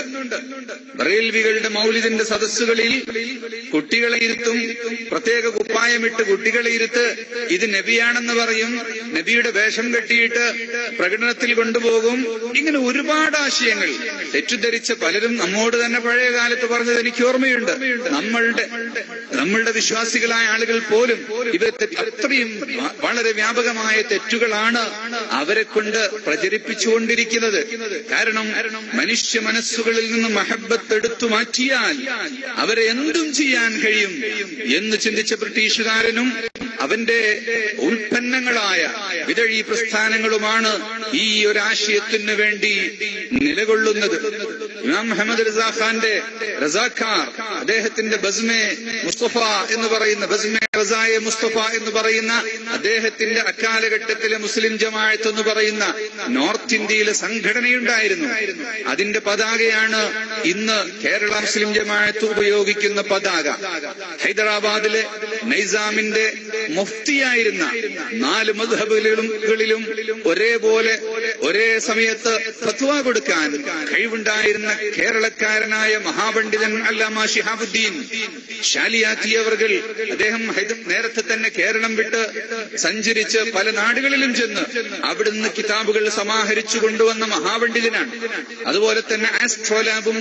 ബറേൽവികളുടെ മൗലിദിന്റെ സദസ്സുകളിൽ കുട്ടികളെ ഇരുത്തും പ്രത്യേക കുപ്പായമിട്ട് കുട്ടികളെ ഇരുത്ത് ഇത് നബിയാണെന്ന് പറയും നബിയുടെ വേഷം കെട്ടിയിട്ട് പ്രകടനത്തിൽ കൊണ്ടുപോകും ഇങ്ങനെ ഒരുപാട് ആശയങ്ങൾ തെറ്റിദ്ധരിച്ച പലരും നമ്മോട് തന്നെ പഴയ കാലത്ത് പറഞ്ഞത് എനിക്ക് ഓർമ്മയുണ്ട് നമ്മളുടെ നമ്മളുടെ വിശ്വാസികളായ ആളുകൾ പോലും ഇവർ അത്രയും വളരെ വ്യാപകമായ തെറ്റുകളാണ് അവരെ കൊണ്ട് പ്രചരിപ്പിച്ചുകൊണ്ടിരിക്കുന്നത് കാരണം മനുഷ്യ മനസ്സുകളിൽ നിന്ന് മഹബത്ത് എടുത്തു മാറ്റിയാൽ അവരെ എന്തും ചെയ്യാൻ കഴിയും എന്ന് ചിന്തിച്ച ബ്രിട്ടീഷുകാരനും അവന്റെ ഉൽപ്പന്നങ്ങളായ വിതഴി പ്രസ്ഥാനങ്ങളുമാണ് ഈ ഒരു ആശയത്തിന് വേണ്ടി നിലകൊള്ളുന്നത് ഇമാം മുഹമ്മദ് റസാഖാന്റെ റസാഖാർ അദ്ദേഹത്തിന്റെ ബസ്മെ മുസ്തഫ എന്ന് പറയുന്ന ബസ്മെ റസായെ മുസ്തഫ എന്ന് പറയുന്ന അദ്ദേഹത്തിന്റെ അക്കാലഘട്ടത്തിലെ മുസ്ലിം ജമാഅത്ത് എന്ന് പറയുന്ന നോർത്ത് ഇന്ത്യയിലെ സംഘടനയുണ്ടായിരുന്നു അതിന്റെ പതാകയാണ് ഇന്ന് കേരള മുസ്ലിം ജമാഅത്ത് ഉപയോഗിക്കുന്ന പതാക ഹൈദരാബാദിലെ നൈസാമിന്റെ മുഫ്തിയായിരുന്ന നാല് മധുഹബുകളിലും ഒരേപോലെ ഒരേ സമയത്ത് ഫത്വ കൊടുക്കാൻ കഴിവുണ്ടായിരുന്ന കേരളക്കാരനായ മഹാപണ്ഡിതൻ അല്ലാമ ഷിഹാബുദ്ദീൻ ഷാലിയാത്തി അവർകൾ അദ്ദേഹം നേരത്തെ തന്നെ കേരളം വിട്ട് സഞ്ചരിച്ച് പല നാടുകളിലും ചെന്ന് അവിടുന്ന് കിതാബുകൾ സമാഹരിച്ചു കൊണ്ടുവന്ന മഹാപണ്ഡിതനാണ് അതുപോലെ തന്നെ ആസ്ട്രോലാബും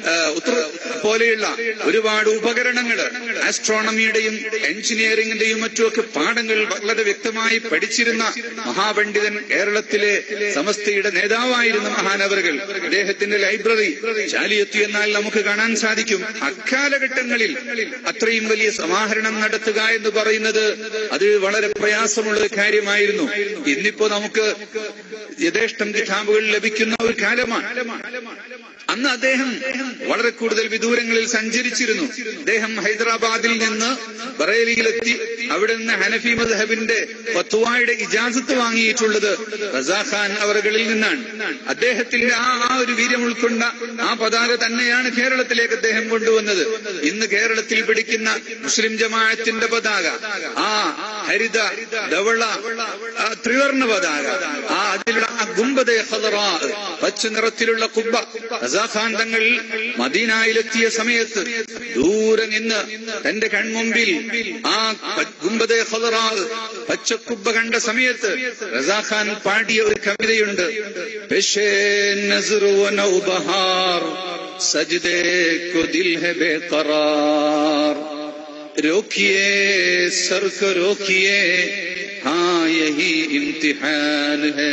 പോലെയുള്ള ഒരുപാട് ഉപകരണങ്ങൾ ആസ്ട്രോണമിയുടെയും എഞ്ചിനീയറിംഗിന്റെയും മറ്റുമൊക്കെ പാഠങ്ങൾ വളരെ വ്യക്തമായി പഠിച്ചിരുന്ന മഹാപണ്ഡിതൻ കേരളത്തിലെ സമസ്ത സമസ്തയുടെ നേതാവായിരുന്ന മഹാനവറുകൾ അദ്ദേഹത്തിന്റെ ലൈബ്രറി ജാലിയത്തു എന്നാൽ നമുക്ക് കാണാൻ സാധിക്കും അക്കാലഘട്ടങ്ങളിൽ അത്രയും വലിയ സമാഹരണം നടത്തുക എന്ന് പറയുന്നത് അത് വളരെ പ്രയാസമുള്ള ഒരു കാര്യമായിരുന്നു ഇന്നിപ്പോ നമുക്ക് യഥേഷ്ടം കിതാബുകൾ ലഭിക്കുന്ന ഒരു കാലമാണ് അന്ന് അദ്ദേഹം വളരെ കൂടുതൽ വിദൂരങ്ങളിൽ സഞ്ചരിച്ചിരുന്നു അദ്ദേഹം ഹൈദരാബാദിൽ നിന്ന് ബറേലിയിലെത്തി അവിടെ നിന്ന് ഹനഫി മദ്ഹബിന്റെ ഫത്വായുടെ ഇജാസത്ത് വാങ്ങിയിട്ടുള്ളത് റസാഖാൻ അവറുകളിൽ നിന്നാണ് അദ്ദേഹത്തിന്റെ ആ ആ ഒരു വീര്യം ഉൾക്കൊണ്ട ആ പതാക തന്നെയാണ് കേരളത്തിലേക്ക് അദ്ദേഹം കൊണ്ടുവന്നത് ഇന്ന് കേരളത്തിൽ പിടിക്കുന്ന മുസ്ലിം ജമാഅത്തിന്റെ പതാക ആ ഹരിത ധവള ആ ത്രിവർണ പതാക ആ അതിലുള്ള ആ ഗുംബദെ ഹദറാ പച്ച നിറത്തിലുള്ള കുബ്ബ റസാഖാൻ തങ്ങൾ മദീനായിലെത്തിയ സമയത്ത് ദൂരെ നിന്ന് തന്റെ കൺമുമ്പിൽ ആ ഗുംബദെ ഹദറാ പച്ചക്കുബ്ബ കണ്ട സമയത്ത് റസാഖാൻ പാടിയ ഒരു കവിതയുണ്ട് പെഷേ നസ്റു വനൗ ബഹാർ സജ്ദേ കോ ദിൽ ഹെ ബേഖറാർ रोकिए सर को रोकिए हाँ यही ഇംതിഹാൻ है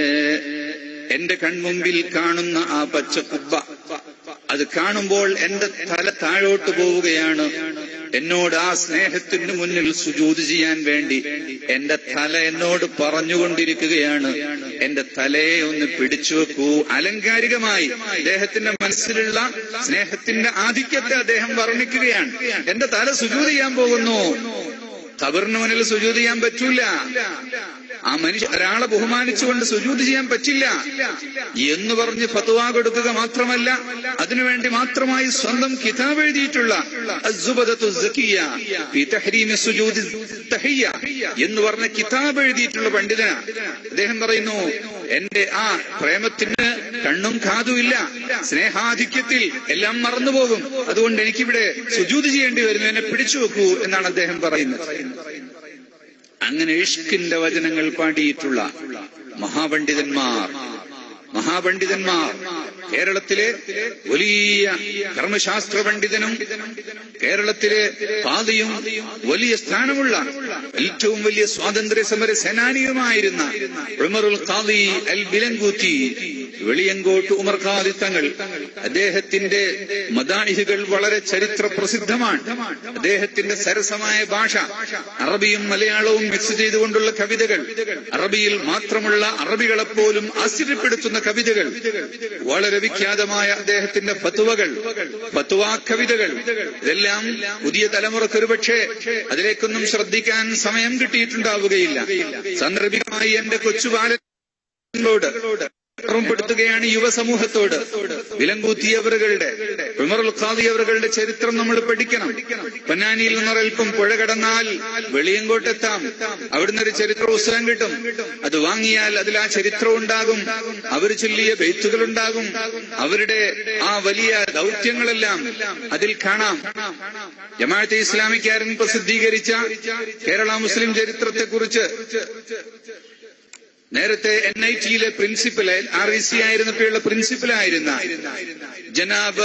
എന്റെ കൺമുമ്പിൽ കാണുന്ന ആ പച്ചക്കുബ്ബ അത് കാണുമ്പോൾ എന്റെ തല താഴോട്ട് പോവുകയാണ് എന്നോട് ആ സ്നേഹത്തിന് മുന്നിൽ സുജൂത് ചെയ്യാൻ വേണ്ടി എന്റെ തല എന്നോട് പറഞ്ഞുകൊണ്ടിരിക്കുകയാണ് എന്റെ തലയെ ഒന്ന് പിടിച്ചു വെക്കൂ അലങ്കാരികമായി അദ്ദേഹത്തിന്റെ മനസ്സിലുള്ള സ്നേഹത്തിന്റെ ആധിക്യത്തെ അദ്ദേഹം വർണ്ണിക്കുകയാണ് എന്റെ തല സുജൂത് ചെയ്യാൻ പോകുന്നു ഖബറിന് മുന്നിൽ സുജൂത് ചെയ്യാൻ പറ്റൂല ആ മനുഷ്യ ഒരാളെ ബഹുമാനിച്ചുകൊണ്ട് സുജൂത് ചെയ്യാൻ പറ്റില്ല എന്ന് പറഞ്ഞ് ഫത്വ കൊടുക്കുക മാത്രമല്ല അതിനുവേണ്ടി മാത്രമായി സ്വന്തം കിതാബ് എഴുതിയിട്ടുള്ള അസ്സുബദത്തു സക്കിയ ഫി തഹ്രീമി സുജൂദി തഹിയ്യ എന്ന് പറഞ്ഞ കിതാബ് എഴുതിയിട്ടുള്ള പണ്ഡിതനാ അദ്ദേഹം പറയുന്നു എന്റെ ആ പ്രേമത്തിന് കണ്ണും കാതുമില്ല സ്നേഹാധിക്യത്തിൽ എല്ലാം മറന്നുപോകും അതുകൊണ്ട് എനിക്കിവിടെ സുജൂത് ചെയ്യേണ്ടി വരുന്നു എന്നെ പിടിച്ചു വെക്കൂ എന്നാണ് അദ്ദേഹം പറയുന്നത് അങ്ങനെ ഇഷ്കിന്റെ വചനങ്ങൾ പാടിയിട്ടുള്ള മഹാപണ്ഡിതന്മാർ മഹാപണ്ഡിതന്മാർ കേരളത്തിലെ വലിയ കർമ്മശാസ്ത്ര പണ്ഡിതനും കേരളത്തിലെ പാതിയും വലിയ സ്ഥാനമുള്ള ഏറ്റവും വലിയ സ്വാതന്ത്ര്യ സമര സേനാനിയുമായിരുന്ന ഉമറുൽ ഖാദി അൽ ബിലങ്കൂത്തി വെളിയങ്കോട്ട് ഉമർ ഖാദി തങ്ങൾ അദ്ദേഹത്തിന്റെ മദാഹികൾ വളരെ ചരിത്ര പ്രസിദ്ധമാണ് അദ്ദേഹത്തിന്റെ സരസമായ ഭാഷ അറബിയും മലയാളവും മിക്സ് ചെയ്തുകൊണ്ടുള്ള കവിതകൾ അറബിയിൽ മാത്രമുള്ള അറബികളെപ്പോലും ആശ്ചര്യപ്പെടുത്തുന്ന കവിതകൾ വളരെ വിഖ്യാതമായ അദ്ദേഹത്തിന്റെ ഫത്തുവകൾ ഫത്തുവാ കവിതകൾ ഇതെല്ലാം പുതിയ തലമുറക്ക് ഒരുപക്ഷെ അതിലേക്കൊന്നും ശ്രദ്ധിക്കാൻ സമയം കിട്ടിയിട്ടുണ്ടാവുകയില്ല സാന്ദർഭികമായി എന്റെ കൊച്ചുബാലനോട് ഓർമ്മപ്പെടുത്തുകയാണ് യുവസമൂഹത്തോട് വിലങ്കൂത്തിയവറുകളുടെ ഉമറുൽ ഖാദിയവറുകളുടെ ചരിത്രം നമ്മൾ പഠിക്കണം പൊന്നാനിയിൽ നിന്നൊരൽപ്പം പുഴ കടന്നാൽ വെളിയങ്കോട്ടെത്താം അവിടുന്ന് ഒരു ചരിത്ര പുസ്തകം കിട്ടും അത് വാങ്ങിയാൽ അതിൽ ആ ചരിത്രം ഉണ്ടാകും അവർ ചൊല്ലിയ ബെയ്ത്തുകൾ ഉണ്ടാകും അവരുടെ ആ വലിയ ദൗത്യങ്ങളെല്ലാം അതിൽ കാണാം ജമാഅത്തെ ഇസ്ലാമിക്കാരൻ പ്രസിദ്ധീകരിച്ച കേരള മുസ്ലിം ചരിത്രത്തെക്കുറിച്ച് നേരത്തെ എൻ ഐ ടിയിലെ പ്രിൻസിപ്പൽ ആർ ഇ സി ആയിരുന്നപ്പോഴുള്ള പ്രിൻസിപ്പലായിരുന്ന ജനാബ്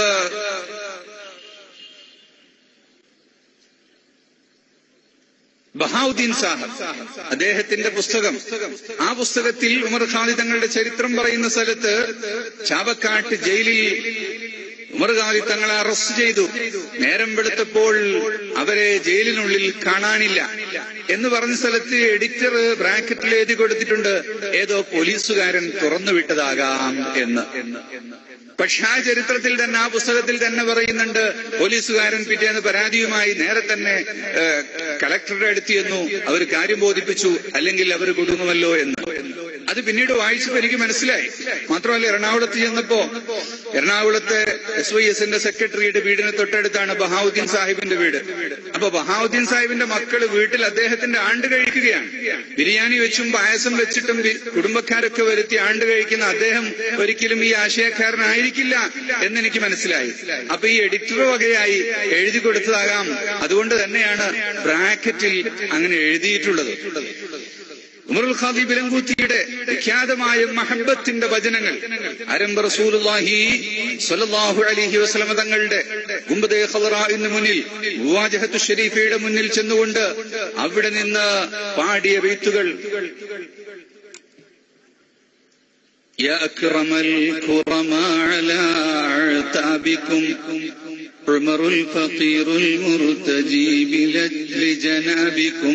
ബഹാവുദ്ദീൻ സാഹബ് അദ്ദേഹത്തിന്റെ പുസ്തകം ആ പുസ്തകത്തിൽ ഉമർ ഖാദി തങ്ങളുടെ ചരിത്രം പറയുന്ന സ്ഥലത്ത് ചാവക്കാട്ട് ജയിലിൽ ഉമർ ഖാദി തങ്ങളെ അറസ്റ്റ് ചെയ്തു നേരം വെളുത്തപ്പോൾ അവരെ ജയിലിനുള്ളിൽ കാണാനില്ല എന്ന് പറഞ്ഞ സ്ഥലത്ത് എഡിറ്റർ ബ്രാക്കറ്റിൽ എഴുതി കൊടുത്തിട്ടുണ്ട് ഏതോ പോലീസുകാരൻ തുറന്നു വിട്ടതാകാം എന്ന് പക്ഷെ ആ ചരിത്രത്തിൽ തന്നെ ആ പുസ്തകത്തിൽ തന്നെ പറയുന്നുണ്ട് പോലീസുകാരൻ പിറ്റേന്ന് പരാതിയുമായി നേരെ തന്നെ കളക്ടറുടെ അടുത്ത് ചെന്നു അവർ കാര്യം ബോധിപ്പിച്ചു അല്ലെങ്കിൽ അവർ കൊടുക്കുമല്ലോ എന്ന് അത് പിന്നീട് വായിച്ചപ്പോൾ എനിക്ക് മനസ്സിലായി മാത്രമല്ല എറണാകുളത്ത് ചെന്നപ്പോ എറണാകുളത്തെ എസ് വൈ എസിന്റെ സെക്രട്ടറിയുടെ വീടിന് തൊട്ടടുത്താണ് ബഹാവുദ്ദീൻ സാഹിബിന്റെ വീട് അപ്പൊ ബഹാവുദ്ദീൻ സാഹിബിന്റെ മക്കള് വീട്ടിൽ അദ്ദേഹത്തിന്റെ ആണ്ട് കഴിക്കുകയാണ് ബിരിയാണി വെച്ചും പായസം വെച്ചിട്ടും കുടുംബക്കാരൊക്കെ വരുത്തി ആണ്ട് കഴിക്കുന്ന അദ്ദേഹം ഒരിക്കലും ഈ ആശയക്കാരനായിരിക്കില്ല എന്നെനിക്ക് മനസ്സിലായി അപ്പൊ ഈ എഡിറ്റർ വകയായി എഴുതി കൊടുത്തതാകാം അതുകൊണ്ട് തന്നെയാണ് ബ്രാക്കറ്റിൽ അങ്ങനെ എഴുതിയിട്ടുള്ളത് ഉമറുൽ ഖാദി ബിലങ്കൂത്തിയുടെ വിഖ്യാതമായ മഹബത്തിന്റെ വചനങ്ങൾ അരമ്പ റസൂലുള്ളാഹി സ്വല്ലല്ലാഹു അലൈഹി വസല്ലമ തങ്ങളുടെ ഗുംബദേ ഖദറാഇന് മുന്നിൽ മുവാജഹത്തു ഷരീഫയുടെ മുന്നിൽ ചെന്നുകൊണ്ട് അവിടെ നിന്ന് പാടിയ ബെയ്ത്തുകൾ يا أكرم الكرماء على أعتابكم عمر الفقير المرتجي بلجل جنابكم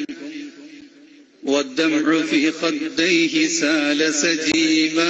والدمع في خديه سال سجيما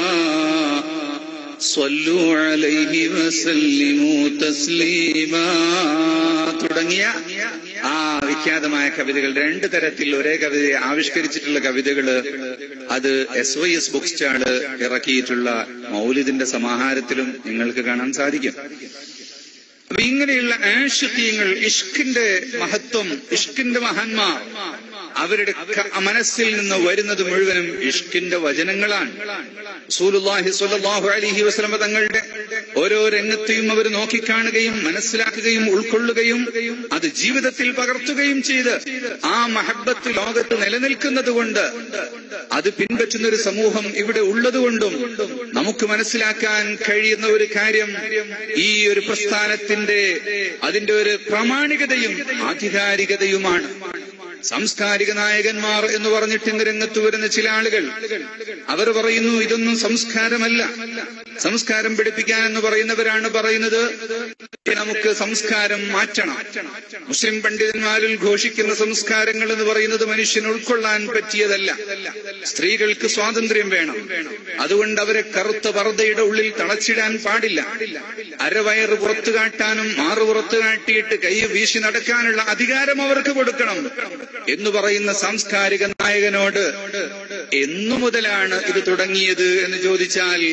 صلوا عليه وسلموا تسليما തുടങ്ങിയ ആ വിഖ്യാതമായ കവിതകൾ രണ്ട് തരത്തിൽ ഒരേ കവിതയെ ആവിഷ്കരിച്ചിട്ടുള്ള കവിതകള് അത് S Y S book stall ഇറക്കിയിട്ടുള്ള മൗലിദിന്റെ സമാഹാരത്തിലും നിങ്ങൾക്ക് കാണാൻ സാധിക്കും അപ്പൊ ഇങ്ങനെയുള്ള ആഷിഖീങ്ങൾ ഇഷ്കിന്റെ മഹത്വം ഇഷ്കിന്റെ മഹാന്മാർ അവരുടെ ക- മനസ്സിൽ നിന്ന് വരുന്നത് മുഴുവനും ഇഷ്കിന്റെ വചനങ്ങളാണ് റസൂലുള്ളാഹി സ്വല്ലല്ലാഹു അലൈഹി വസല്ലമ തങ്ങളുടെ ഓരോ രംഗത്തെയും അവർ നോക്കിക്കാണുകയും മനസ്സിലാക്കുകയും ഉൾക്കൊള്ളുകയും അത് ജീവിതത്തിൽ പകർത്തുകയും ചെയ്ത് ആ മഹബത്ത് ലോകത്ത് നിലനിൽക്കുന്നത് കൊണ്ട് അത് പിൻപറ്റുന്ന ഒരു സമൂഹം ഇവിടെ ഉള്ളതുകൊണ്ടും നമുക്ക് മനസ്സിലാക്കാൻ കഴിയുന്ന ഒരു കാര്യം ഈ ഒരു പ്രസ്ഥാനത്തിന്റെ അതിന്റെ ഒരു പ്രാമാണികതയും ആധികാരികതയുമാണ് സാംസ്കാരിക നായകന്മാർ എന്ന് പറഞ്ഞിട്ട് ഇന്ന് രംഗത്ത് വരുന്ന ചില ആളുകൾ അവർ പറയുന്നു ഇതൊന്നും സംസ്കാരമല്ല സംസ്കാരം പഠിപ്പിക്കാൻ എന്ന് പറയുന്നവരാണ് പറയുന്നത് നമുക്ക് സംസ്കാരം മാറ്റണം മുസ്ലിം പണ്ഡിതന്മാരിൽ ഘോഷിക്കുന്ന സംസ്കാരങ്ങൾ എന്ന് പറയുന്നത് മനുഷ്യന് ഉൾക്കൊള്ളാൻ പറ്റിയതല്ല സ്ത്രീകൾക്ക് സ്വാതന്ത്ര്യം വേണം അതുകൊണ്ട് അവരെ കറുത്ത പർദ്ദയുടെ ഉള്ളിൽ തളച്ചിടാൻ പാടില്ല അരവയറ് പുറത്തു കാട്ടാനും മാറു പുറത്തു കാട്ടിയിട്ട് കൈ വീശി നടക്കാനുള്ള അധികാരം അവർക്ക് കൊടുക്കണം എന്ന് പറയുന്ന സാംസ്കാരിക നായകനോട് എന്നു മുതലാണ് ഇത് തുടങ്ങിയത് എന്ന് ചോദിച്ചാൽ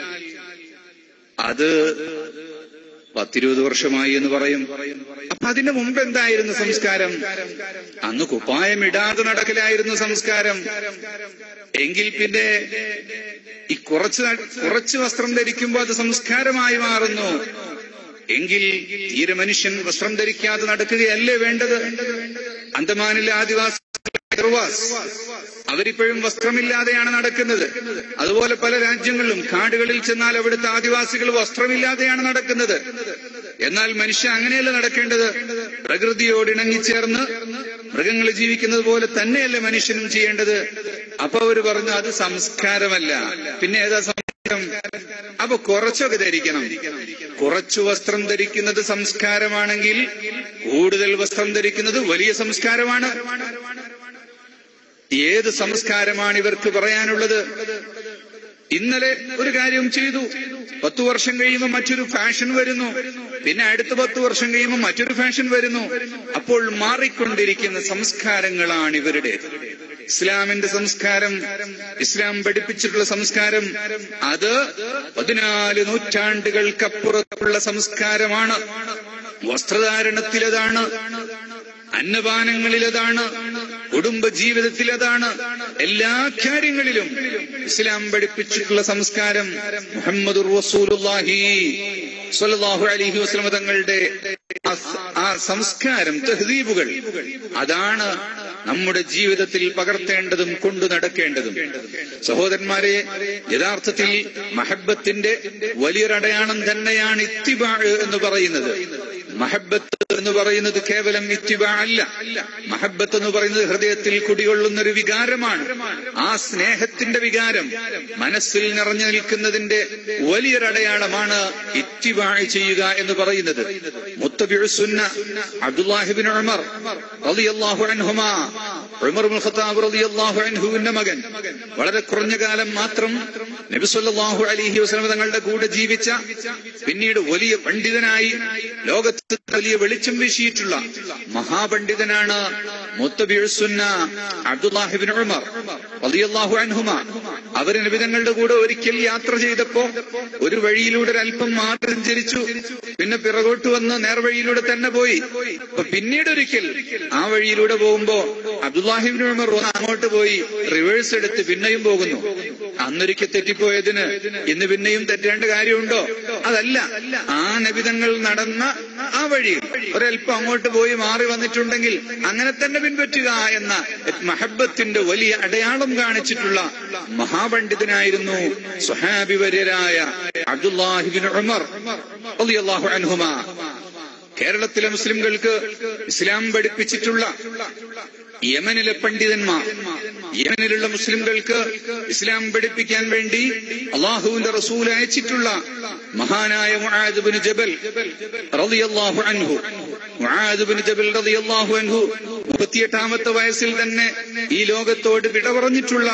അത് പത്തിരുപത് വർഷമായി എന്ന് പറയും അപ്പൊ അതിന്റെ മുമ്പ് എന്തായിരുന്നു സംസ്കാരം അന്ന് കുപ്പായം ഇടാതെ നടക്കലായിരുന്നു സംസ്കാരം എങ്കിൽ പിന്നെ ഈ കുറച്ച് ന- കുറച്ച് വസ്ത്രം ധരിക്കുമ്പോൾ അത് സംസ്കാരമായി മാറുന്നു എങ്കിൽ തീരെ മനുഷ്യൻ വസ്ത്രം ധരിക്കാതെ നടക്കുകയല്ലേ വേണ്ടത് അന്തമാനിലെ ആദിവാസി ദർവാസ് അവരിപ്പോഴും വസ്ത്രമില്ലാതെയാണ് നടക്കുന്നത് അതുപോലെ പല രാജ്യങ്ങളിലും കാടുകളിൽ ചെന്നാൽ അവിടുത്തെ ആദിവാസികൾ വസ്ത്രമില്ലാതെയാണ് നടക്കുന്നത് എന്നാൽ മനുഷ്യൻ അങ്ങനെയല്ല നടക്കേണ്ടത് പ്രകൃതിയോട് ഇണങ്ങിച്ചേർന്ന് മൃഗങ്ങൾ ജീവിക്കുന്നത് പോലെ തന്നെയല്ലേ മനുഷ്യനും ചെയ്യേണ്ടത് അപ്പൊ അവര് പറഞ്ഞു അത് സംസ്കാരമല്ല പിന്നെ ഏതാ സംസ്കാരം അപ്പൊ കുറച്ചൊക്കെ ധരിക്കണം കുറച്ചു വസ്ത്രം ധരിക്കുന്നത് സംസ്കാരമാണെങ്കിൽ കൂടുതൽ വസ്ത്രം ധരിക്കുന്നത് വലിയ സംസ്കാരമാണ് ഏത് സംസ്കാരമാണ് ഇവർക്ക് പറയാനുള്ളത് ഇന്നലെ ഒരു കാര്യം ചെയ്തു പത്തു വർഷം കഴിയുമ്പോൾ മറ്റൊരു ഫാഷൻ വരുന്നു പിന്നെ അടുത്ത പത്തു വർഷം കഴിയുമ്പോൾ മറ്റൊരു ഫാഷൻ വരുന്നു അപ്പോൾ മാറിക്കൊണ്ടിരിക്കുന്ന സംസ്കാരങ്ങളാണ് ഇവരുടെ ഇസ്ലാമിന്റെ സംസ്കാരം ഇസ്ലാം പഠിപ്പിച്ചിട്ടുള്ള സംസ്കാരം അത് പതിനാല് നൂറ്റാണ്ടുകൾക്കപ്പുറത്തുള്ള സംസ്കാരമാണ് വസ്ത്രധാരണത്തിലതാണ് അന്നപാനങ്ങളിലതാണ് കുടുംബ ജീവിതത്തിലതാണ് എല്ലാ കാര്യങ്ങളിലും ഇസ്ലാം പഠിപ്പിച്ചിട്ടുള്ള സംസ്കാരം മുഹമ്മദ് റസൂലുള്ളാഹി സ്വല്ലല്ലാഹു അലൈഹി വസല്ലം തങ്ങളുടെ ആ സ- ആ സംസ്കാരം തഹദീബുകൾ അതാണ് നമ്മുടെ ജീവിതത്തിൽ പകർത്തേണ്ടതും കൊണ്ടു നടക്കേണ്ടതും സഹോദരന്മാരെ യഥാർത്ഥത്തിൽ മഹബത്തിന്റെ വലിയൊരടയാളം തന്നെയാണ് ഇത്തിബാ എന്ന് പറയുന്നത് മഹബത്ത് എന്ന് പറയുന്നത് കേവലം ഇത്തിബാ അല്ല മഹബത്ത് എന്ന് പറയുന്നത് ഹൃദയത്തിൽ കുടികൊള്ളുന്ന ഒരു വികാരമാണ് ആ സ്നേഹത്തിന്റെ വികാരം മനസ്സിൽ നിറഞ്ഞു നിൽക്കുന്നതിന്റെ വലിയൊരടയാളമാണ് ഇത്തിബാ ചെയ്യുക എന്ന് പറയുന്നത് മുത്തബിഉ സുന്ന അബ്ദുല്ലാഹിബിൻ ഉമർ റളിയല്ലാഹു അൻഹുമാ ഉമർ ഇബ്നുൽ ഖത്താബ് റളിയല്ലാഹു അൻഹുവിന്റെ മകൻ വളരെ കുറഞ്ഞ കാലം മാത്രം നബി സല്ലല്ലാഹു അലൈഹി വസല്ലം തങ്ങളുടെ കൂടെ ജീവിച്ച പിന്നീട് വലിയ പണ്ഡിതനായി ലോകത്ത് വലിയ വെളിച്ചം വീശിയിട്ടുള്ള മഹാപണ്ഡിതനാണ് മുത്തബിഉ സുന്ന അബ്ദുല്ലാഹിബിൻ ഉമർ റളിയല്ലാഹു അൻഹുമ അവര് നബിതങ്ങളുടെ കൂടെ ഒരിക്കൽ യാത്ര ചെയ്തപ്പോ ഒരു വഴിയിലൂടെ ഒരല്പം മാറി സഞ്ചരിച്ചു പിന്നെ പിറകോട്ട് വന്ന് നേർവഴിയിലൂടെ തന്നെ പോയി അപ്പൊ പിന്നീട് ഒരിക്കൽ ആ വഴിയിലൂടെ പോകുമ്പോ അബ്ദുല്ലാഹിബിൻ ഉമർ ഒന്ന് അങ്ങോട്ട് പോയി റിവേഴ്സ് എടുത്ത് പിന്നെയും പോകുന്നു അന്നൊരിക്കൽ തെറ്റിപ്പോയതിന് ഇന്ന് പിന്നെയും തെറ്റേണ്ട കാര്യമുണ്ടോ അതല്ല ആ നബിതങ്ങൾ നടന്ന ആ വഴിയിൽ ഒരല്പം അങ്ങോട്ട് പോയി മാറി വന്നിട്ടുണ്ടെങ്കിൽ അങ്ങനെ തന്നെ പിൻപറ്റുക എന്ന മഹബത്തിന്റെ വലിയ അടയാളം കാണിച്ചിട്ടുള്ള മഹാപണ്ഡിതനായിരുന്നു സുഹാബി വര്യരായ അബ്ദുല്ലാഹിബിൻ ഉമർ റളിയല്ലാഹു അൻഹുമാ കേരളത്തിലെ മുസ്ലിംകൾക്ക് ഇസ്ലാം പഠിപ്പിച്ചിട്ടുള്ള യമനിലെ പണ്ഡിതന്മാർ യമനിലുള്ള മുസ്ലിംകൾക്ക് ഇസ്ലാം പഠിപ്പിക്കാൻ വേണ്ടി അള്ളാഹുവിന്റെ റസൂൽ അയച്ചിട്ടുള്ള മഹാനായ മുആദ് ബിൻ ജബൽ റളിയല്ലാഹു അൻഹു മുആദ് ബിൻ ജബൽ റളിയല്ലാഹു അൻഹു മുപ്പത്തിയെട്ടാമത്തെ വയസ്സിൽ തന്നെ ഈ ലോകത്തോട് വിട പറഞ്ഞിട്ടുള്ള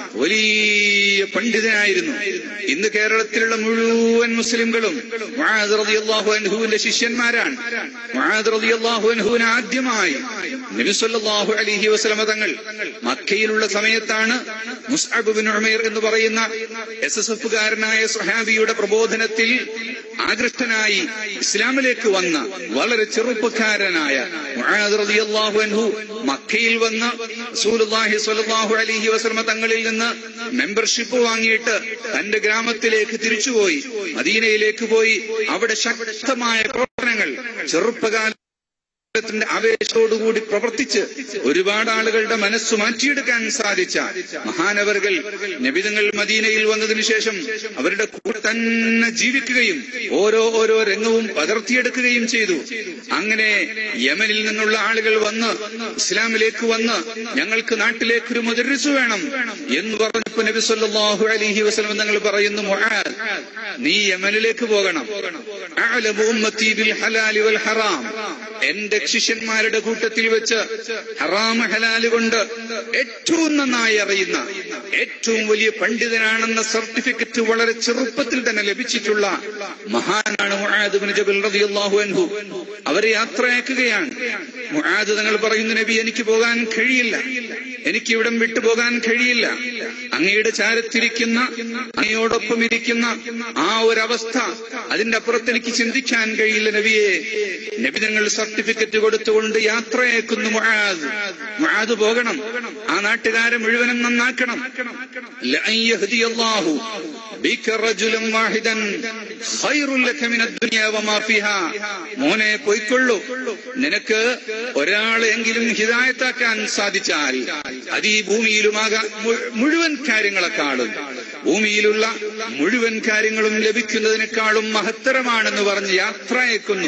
വലിയ പണ്ഡിതനായിരുന്നു ഇന്ന് കേരളത്തിലുള്ള മുഴുവൻ മുസ്ലിംകളും മുആദ് റളിയല്ലാഹു അൻഹുവിന്റെ ശിഷ്യന്മാരാണ് മുആദ് റളിയല്ലാഹു അൻഹുവിനെ ആദ്യമായി നബി സല്ലല്ലാഹു അലൈഹി വസല്ലമ തങ്ങൾ മക്കയിലുള്ള സമയത്താണ് മുസ്അബ് ബിൻ ഉമൈർ എന്ന് പറയുന്ന എസ് എസ് എഫുകാരനായ സുഹാബിയുടെ പ്രബോധനത്തിൽ ആകൃഷ്ടനായി ഇസ്ലാമിലേക്ക് വന്ന വളരെ ചെറുപ്പക്കാരനായ മുആദ് റളിയല്ലാഹു അൻഹു മക്കയിൽ വന്ന് റസൂലുള്ളാഹി സ്വല്ലല്ലാഹു അലൈഹി വസല്ലമ തങ്ങളിൽ നിന്ന് മെമ്പർഷിപ്പ് വാങ്ങിയിട്ട് തന്റെ ഗ്രാമത്തിലേക്ക് തിരിച്ചുപോയി മദീനയിലേക്ക് പോയി അവിടെ ശക്തമായ പ്രവർത്തനങ്ങൾ ചെറുപ്പകാല ത്തിന്റെ ആവേശത്തോടുകൂടി പ്രവർത്തിച്ച് ഒരുപാട് ആളുകളുടെ മനസ്സ് മാറ്റിയെടുക്കാൻ സാധിച്ച മഹാനവറുകൾ നബിതങ്ങൾ മദീനയിൽ വന്നതിനു ശേഷം അവരുടെ കൂടെ തന്നെ ജീവിക്കുകയും ഓരോ ഓരോ രംഗവും പകർത്തിയെടുക്കുകയും ചെയ്തു അങ്ങനെ യമനിൽ നിന്നുള്ള ആളുകൾ വന്ന് ഇസ്ലാമിലേക്ക് വന്ന് ഞങ്ങൾക്ക് നാട്ടിലേക്ക് ഒരു മുദരിസ് വേണം എന്ന് പറഞ്ഞപ്പോ നബി സല്ലല്ലാഹു അലൈഹി വസല്ലം തങ്ങൾ പറയുന്നു മുആദ് നീ യമനിലേക്ക് പോകണം അഅലമു ഉമ്മത്തി ബിൽ ഹലാലി വൽ ഹറാം എന്റെ ശിഷ്യന്മാരുടെ കൂട്ടത്തിൽ വെച്ച് ഹറാമ ഹലാല് കൊണ്ട് ഏറ്റവും നന്നായി അറിയുന്ന ഏറ്റവും വലിയ പണ്ഡിതനാണെന്ന സർട്ടിഫിക്കറ്റ് വളരെ ചെറുപ്പത്തിൽ തന്നെ ലഭിച്ചിട്ടുള്ള മഹാനാണ് മുആദ് ബിൻ ജബൽ റളിയല്ലാഹു അൻഹു അവരെ യാത്രയാക്കുകയാണ് മുആദ് തങ്ങൾ പറയുന്നു നബി എനിക്ക് പോകാൻ കഴിയില്ല എനിക്ക് ഇവിടം വിട്ടുപോകാൻ കഴിയില്ല അങ്ങയുടെ ചാരത്തിരിക്കുന്ന അങ്ങയോടൊപ്പം ഇരിക്കുന്ന ആ ഒരവസ്ഥ അതിന്റെ അപ്പുറത്ത് എനിക്ക് ചിന്തിക്കാൻ കഴിയില്ല നബിയെ നബി തങ്ങൾ സർട്ടിഫിക്കറ്റ് കൊടുത്തുകൊണ്ട് യാത്രയേക്കുന്നു മുആദ് മുആദ് പോകണം ആ നാട്ടുകാരെ മുഴുവനും നന്നാക്കണം ലഅൻ യഹ്ദിയല്ലാഹു ബിക റജുലൻ വാഹിദൻ ഖൈറുൽ ലക മിനദ് ദുനിയ വമാ ഫിഹാ മോനെ പോയിക്കൊള്ളൂ നിനക്ക് ഒരാളെങ്കിലും ഹിദായത്താക്കാൻ സാധിച്ചാൽ അത് ഈ ഭൂമിയിലുമാകാം മുഴുവൻ കാര്യങ്ങളെക്കാളും ഭൂമിയിലുള്ള മുഴുവൻ കാര്യങ്ങളും ലഭിക്കുന്നതിനേക്കാളും മഹത്തരമാണെന്ന് പറഞ്ഞ് യാത്ര അയക്കുന്നു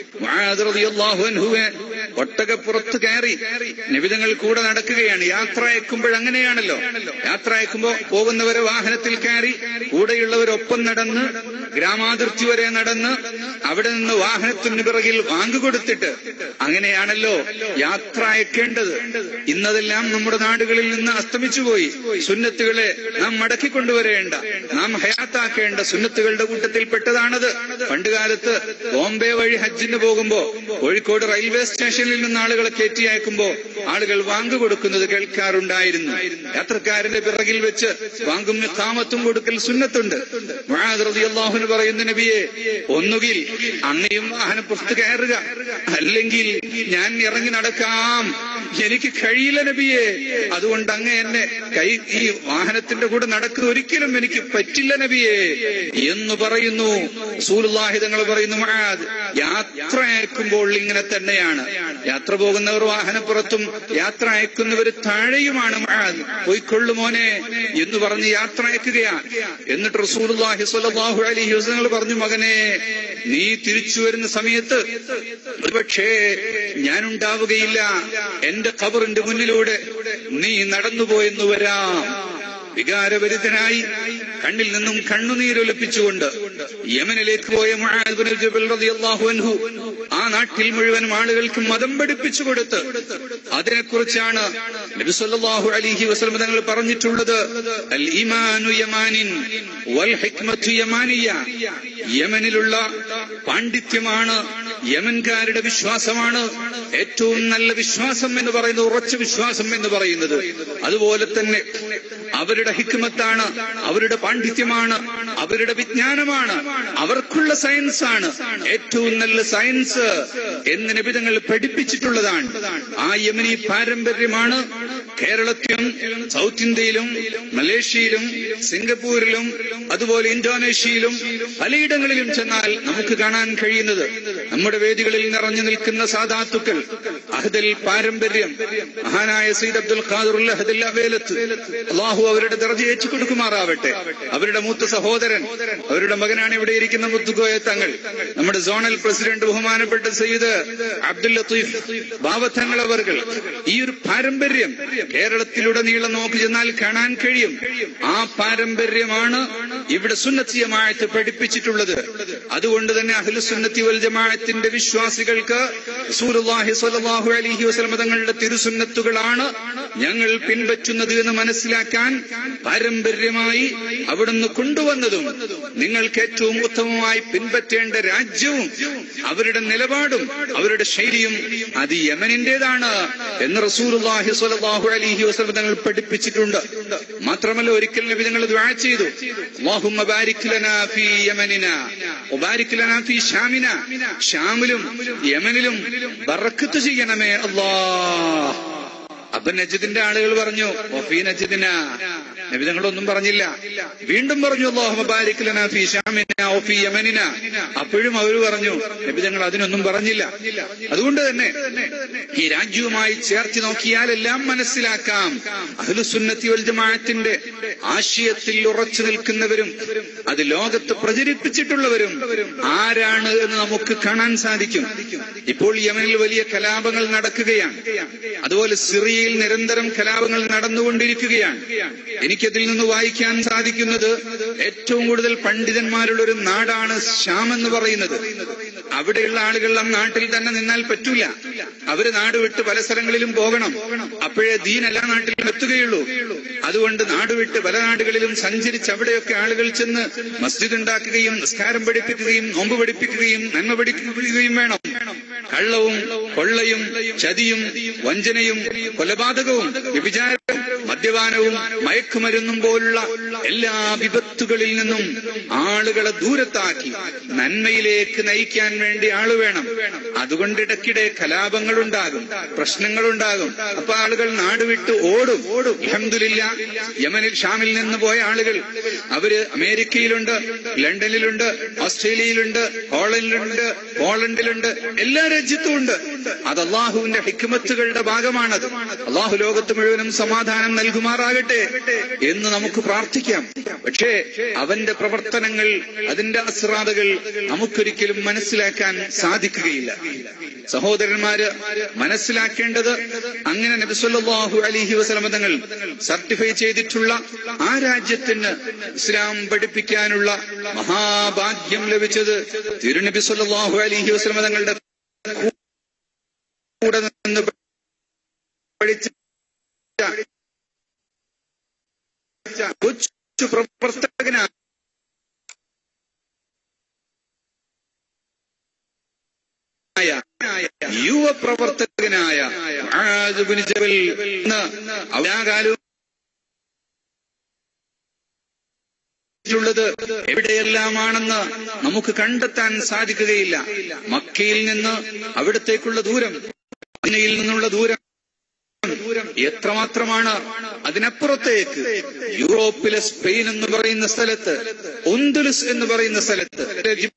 ഒട്ടകപ്പുറത്ത് കയറി നിബിതങ്ങൾ കൂടെ നടക്കുകയാണ് യാത്ര അയക്കുമ്പോൾ അങ്ങനെയാണല്ലോ യാത്ര അയക്കുമ്പോ പോകുന്നവരെ വാഹനത്തിൽ കയറി കൂടെയുള്ളവരൊപ്പം നടന്ന് ഗ്രാമാതിർത്തി വരെ നടന്ന് അവിടെ നിന്ന് വാഹനത്തിന് പിറകിൽ വാങ്ങുകൊടുത്തിട്ട് അങ്ങനെയാണല്ലോ യാത്ര അയക്കേണ്ടത് ഇന്നതെല്ലാം നമ്മുടെ നാടുകളിൽ നിന്ന് അസ്തമിച്ചുപോയി സുന്നത്തുകളെ നാം മടക്കിക്കൊണ്ടുവരേണ്ട നാം ഹയാത്താക്കേണ്ട സുന്നത്തുകളുടെ കൂട്ടത്തിൽ പെട്ടതാണത് പണ്ടുകാലത്ത് ബോംബെ വഴി ഹജ്ജിന് പോകുമ്പോ കോഴിക്കോട് റെയിൽവേ സ്റ്റേഷനിൽ നിന്ന് ആളുകളെ കയറ്റി അയക്കുമ്പോ ആളുകൾ വാങ്ങു കൊടുക്കുന്നത് കേൾക്കാറുണ്ടായിരുന്നു യാത്രക്കാരന്റെ പിറകിൽ വെച്ച് വാങ്ങും താമത്തും കൊടുക്കൽ സുന്നത്തുണ്ട് അള്ളാഹുന് പറയുന്ന നബിയെ ഒന്നുകിൽ അങ്ങയും വാഹനം പുറത്ത് കയറുക അല്ലെങ്കിൽ ഞാൻ ഇറങ്ങി നടക്കാം എനിക്ക് കഴിയില്ല നബിയെ അതുകൊണ്ട് അങ്ങ് എന്നെ കൈ ഈ വാഹനത്തിന്റെ കൂടെ നടക്കുക ഒരിക്കലും എനിക്ക് പറ്റില്ല നബിയെ എന്ന് പറയുന്നു സൂലുല്ലാഹിതങ്ങൾ പറയുന്നു മഹാദ് യാത്ര അയക്കുമ്പോൾ ഇങ്ങനെ തന്നെയാണ് യാത്ര പോകുന്നവർ വാഹനപ്പുറത്തും യാത്ര അയക്കുന്നവർ താഴെയുമാണ് മഹാദ് പോയിക്കൊള്ളു മോനെ എന്ന് പറഞ്ഞ് യാത്ര അയക്കുകയാണ് എന്നിട്ട് റസൂലുള്ളാഹി സ്വല്ലല്ലാഹു അലൈഹി വസല്ലം പറഞ്ഞു മകനെ നീ തിരിച്ചു വരുന്ന സമയത്ത് ഒരുപക്ഷേ ഞാനുണ്ടാവുകയില്ല എന്റെ ഖബറിന്റെ മുന്നിലൂടെ നീ നടന്നുപോയെന്ന് വരാം വികാരഭരിതനായി കണ്ണിൽ നിന്നും കണ്ണുനീരൊലിപ്പിച്ചുകൊണ്ട് യമനിലേക്ക് പോയ മുആദ് ബിൻ ജബൽ റളിയല്ലാഹു അൻഹു ആ നാട്ടിൽ മുഴുവൻ ആളുകൾക്ക് മതം പഠിപ്പിച്ചു കൊടുത്ത് അതിനെക്കുറിച്ചാണ് നബി സല്ലല്ലാഹു അലൈഹി വസല്ലം തങ്ങൾ പറഞ്ഞിട്ടുള്ളത് അൽ ഈമാനു യമാനിൻ വൽ ഹിക്മത്തു യമാനിയ യമനിലുള്ള പാണ്ഡിത്യമാണ് യമൻകാരുടെ വിശ്വാസമാണ് ഏറ്റവും നല്ല വിശ്വാസം എന്ന് പറയുന്നത് ഉറച്ച വിശ്വാസം എന്ന് പറയുന്നത് അതുപോലെ തന്നെ അവരുടെ ഹിക്മത്താണ് അവരുടെ പാണ്ഡിത്യമാണ് അവരുടെ വിജ്ഞാനമാണ് അവർക്കുള്ള സയൻസ് ആണ് ഏറ്റവും നല്ല സയൻസ് എന്ന് നിബിധങ്ങൾ പഠിപ്പിച്ചിട്ടുള്ളതാണ് ആ യമനി പാരമ്പര്യമാണ് കേരളത്തിലും സൗത്ത് ഇന്ത്യയിലും മലേഷ്യയിലും സിംഗപ്പൂരിലും അതുപോലെ ഇന്തോനേഷ്യയിലും പലയിടങ്ങളിലും ചെന്നാൽ നമുക്ക് കാണാൻ കഴിയുന്നത് നമ്മുടെ വേദികളിൽ നിറഞ്ഞു നിൽക്കുന്ന സാധാത്തുക്കൾ അഹദൽ പാരമ്പര്യം മഹാനായ സീദ് അബ്ദുൽ ഖാദുൽ അഹദൽ അവേലത്ത് അള്ളാഹു അവരുടെ ദർജ ഏച്ചു കൊടുക്കുമാറാവട്ടെ അവരുടെ മൂത്ത സഹോദരൻ അവരുടെ മകനാണ് ഇവിടെ ഇരിക്കുന്ന മുത്തുകോയ തങ്ങൾ നമ്മുടെ സോണൽ പ്രസിഡന്റ് ബഹുമാനപ്പെട്ട സയ്യിദ് അബ്ദുൽ ലത്തീഫ് ബാവത്തങ്ങൾ അവർകൾ ഈ ഒരു പാരമ്പര്യം കേരളത്തിലുടനീളം നോക്കി ചെന്നാൽ കാണാൻ കഴിയും ആ പാരമ്പര്യമാണ് ഇവിടെ സുന്നത്തിയമായത്ത് പഠിപ്പിച്ചിട്ടുള്ളത് അതുകൊണ്ട് തന്നെ അഹ്ലു സുന്നത്തി വൽ ജമാഅത്തിന്റെ വിശ്വാസികൾക്ക് റസൂലുള്ളാഹി സ്വല്ലല്ലാഹു അലൈഹി വസല്ലം തങ്ങളുടെ തിരുസുന്നത്തുകളാണ് ഞങ്ങൾ പിൻപറ്റുന്നത് എന്ന് മനസ്സിലാക്കാൻ പാരമ്പര്യമായി അവിടുന്ന് കൊണ്ടുവന്നതും നിങ്ങൾക്ക് ഏറ്റവും ഉത്തമമായി പിൻപറ്റേണ്ട രാജ്യവും അവരുടെ നിലപാടും അവരുടെ ശൈലിയും അത് യമനിന്റേതാണ് എന്ന് റസൂലുള്ളാഹി സ്വല്ലല്ലാഹു അലൈഹി വസല്ലം തങ്ങൾ പഠിപ്പിച്ചിട്ടുണ്ട് മാത്രമല്ല ഒരിക്കൽ നബി തങ്ങൾ ദുആ ചെയ്തു അല്ലാഹുമ്മ ബാരിക് ലനാ ഫീ യമനിന വബാരിക് ലനാ ഫീ ഷാമിന ഷാമിലും യമനിലും ബറക്കത്ത് ചെയ്യണമേ അല്ലാഹ് അപ്പൊ നജിദിന്റെ ആളുകൾ പറഞ്ഞു ഒഫീ നജിദിന നബി തങ്ങളൊന്നും പറഞ്ഞില്ല വീണ്ടും പറഞ്ഞു അള്ളാഹു ബാരിക്കലന ഫീ ഷാമിന ഒഫീ യമനിന അപ്പോഴും അവർ പറഞ്ഞു നബി തങ്ങൾ അതിനൊന്നും പറഞ്ഞില്ല അതുകൊണ്ട് തന്നെ ഈ രാജ്യവുമായി ചേർത്ത് നോക്കിയാലെല്ലാം മനസ്സിലാക്കാം അഹ്ലുസുന്നത്തി വൽ ജമാഅത്തിന്റെ ആശയത്തിൽ ഉറച്ചു നിൽക്കുന്നവരും അത് ലോകത്ത് പ്രചരിപ്പിച്ചിട്ടുള്ളവരും ആരാണ് എന്ന് നമുക്ക് കാണാൻ സാധിക്കും ഇപ്പോൾ യമനിൽ വലിയ കലാപങ്ങൾ നടക്കുകയാണ് അതുപോലെ സിറിയയിൽ നിരന്തരം കലാപങ്ങൾ നടന്നുകൊണ്ടിരിക്കുകയാണ് എനിക്കതിൽ നിന്ന് വായിക്കാൻ സാധിക്കുന്നത് ഏറ്റവും കൂടുതൽ പണ്ഡിതന്മാരുള്ള ഒരു നാടാണ് ശ്യാം എന്ന് പറയുന്നത് അവിടെയുള്ള ആളുകൾ ആ നാട്ടിൽ തന്നെ നിന്നാൽ പറ്റൂല അവര് നാട് വിട്ട് പല സ്ഥലങ്ങളിലും പോകണം അപ്പോഴേ ദീൻ എല്ലാ നാട്ടിലും എത്തുകയുള്ളൂ അതുകൊണ്ട് നാട് വിട്ട് പല നാടുകളിലും സഞ്ചരിച്ച് അവിടെയൊക്കെ ആളുകൾ ചെന്ന് മസ്ജിദ് ഉണ്ടാക്കുകയും നിസ്കാരം പഠിപ്പിക്കുകയും നോമ്പ് പഠിപ്പിക്കുകയും നന്മ പഠിപ്പിക്കുകയും വേണം കള്ളവും കൊള്ളയും ചതിയും വഞ്ചനയും കൊലപാതകവും വ്യഭിചാരവും മദ്യപാനവും മയക്കുമരുന്നും പോലുള്ള എല്ലാ വിപത്തുകളിൽ നിന്നും ആളുകളെ ദൂരത്താക്കി നന്മയിലേക്ക് നയിക്കാൻ വേണ്ടി ആള് വേണം അതുകൊണ്ട് ഇടയ്ക്കിടെ കലാപങ്ങൾ ഉണ്ടാകും പ്രശ്നങ്ങൾ ഉണ്ടാകും അപ്പൊ ആളുകൾ നാട് വിട്ട് ഓടും അൽഹംദുലില്ല യമനിൽ ഷാമിൽ നിന്ന് പോയ ആളുകൾ അവര് അമേരിക്കയിലുണ്ട് ലണ്ടനിലുണ്ട് ഓസ്ട്രേലിയയിലുണ്ട് ഹോളണ്ടിലുണ്ട് പോളണ്ടിലുണ്ട് എല്ലാ രാജ്യത്തും ഉണ്ട് അത് അള്ളാഹുവിന്റെ ഹിക്മത്തുകളുടെ ഭാഗമാണത് അള്ളാഹു ലോകത്ത് മുഴുവനും സമാധാനം നൽകുമാറാകട്ടെ എന്ന് നമുക്ക് പ്രാർത്ഥിക്കാം പക്ഷേ അവന്റെ പ്രവർത്തനങ്ങൾ അതിന്റെ അസ്രാതകൾ നമുക്കൊരിക്കലും മനസ്സിലാക്കാൻ സാധിക്കുകയില്ല സഹോദരന്മാര് മനസ്സിലാക്കേണ്ടത് അങ്ങനെ നബിസ്വല്ലാഹു അലിഹി വസലമ തങ്ങൾ സർട്ടിഫൈ ചെയ്തിട്ടുള്ള ആ രാജ്യത്തിന് ഇസ്ലാം പഠിപ്പിക്കാനുള്ള മഹാഭാഗ്യം ലഭിച്ചത് തിരുനബി സല്ലാഹു അലിഹി വസലമ തങ്ങളുടെ കൂടെ നിന്ന് പഠിച്ച കൊച്ചു പ്രവർത്തകനായ യുവ പ്രവർത്തകനായ ജബൽ അവരാകാലവും ുള്ളത് എവിടെയെല്ലാമാണെന്ന് നമുക്ക് കണ്ടെത്താൻ സാധിക്കുകയില്ല മക്കയിൽ നിന്ന് അവിടത്തേക്കുള്ള ദൂരം മദീനയിൽ നിന്നുള്ള ദൂരം എത്രമാത്രമാണ് അതിനപ്പുറത്തേക്ക് യൂറോപ്പിലെ സ്പെയിൻ എന്ന് പറയുന്ന സ്ഥലത്ത് ഒന്തുലുസ് എന്ന് പറയുന്ന സ്ഥലത്ത്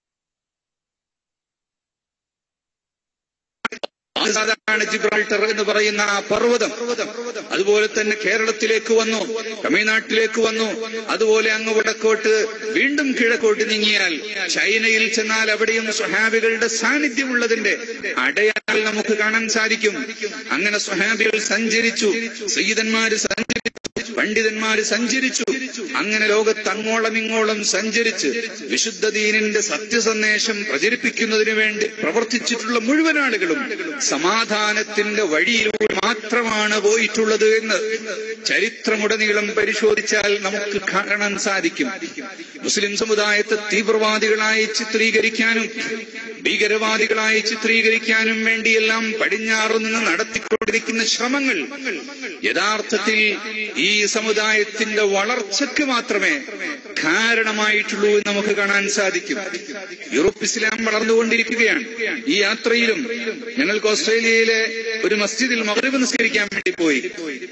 അതാണ് ജിബ്രാൾട്ടർ എന്ന് പറയുന്ന ആ പർവ്വതം അതുപോലെ തന്നെ കേരളത്തിലേക്ക് വന്നു തമിഴ്നാട്ടിലേക്ക് വന്നു അതുപോലെ അങ്ങ് വടക്കോട്ട് വീണ്ടും കിഴക്കോട്ട് നീങ്ങിയാൽ ചൈനയിൽ ചെന്നാൽ അവിടെയും സ്വഹാബികളുടെ സാന്നിധ്യമുള്ളതിന്റെ അടയാൾ നമുക്ക് കാണാൻ സാധിക്കും അങ്ങനെ സ്വഹാബികൾ സഞ്ചരിച്ചു സയ്യിദന്മാര് സഞ്ചരിച്ചു പണ്ഡിതന്മാര് സഞ്ചരിച്ചു അങ്ങനെ ലോകത്ത് അങ്ങോളം ഇങ്ങോളം സഞ്ചരിച്ച് വിശുദ്ധ ദീനിന്റെ സത്യസന്ദേശം പ്രചരിപ്പിക്കുന്നതിനു വേണ്ടി പ്രവർത്തിച്ചിട്ടുള്ള മുഴുവൻ ആളുകളും സമാധാനത്തിന്റെ വഴിയിലൂടെ മാത്രമാണ് പോയിട്ടുള്ളത് എന്ന് ചരിത്രമുടനീളം പരിശോധിച്ചാൽ നമുക്ക് കാണാൻ സാധിക്കും മുസ്ലിം സമുദായത്തെ തീവ്രവാദികളായി ചിത്രീകരിക്കാനും ഭീകരവാദികളായി ചിത്രീകരിക്കാനും വേണ്ടിയെല്ലാം പടിഞ്ഞാറു നിന്ന് നടത്തിക്കൊണ്ടിരിക്കുന്ന ശ്രമങ്ങൾ യഥാർത്ഥത്തിൽ ഈ സമുദായത്തിന്റെ വളർച്ചയ്ക്ക് മാത്രമേ കാരണമായിട്ടുള്ളൂ എന്ന് നമുക്ക് കാണാൻ സാധിക്കും യൂറോപ്പ് ഇസ്ലാം വളർന്നുകൊണ്ടിരിക്കുകയാണ് ഈ യാത്രയിലും ഞങ്ങൾക്ക് ഓസ്ട്രേലിയയിലെ ഒരു മസ്ജിദിൽ മകരവ് നിസ്കരിക്കാൻ വേണ്ടി പോയി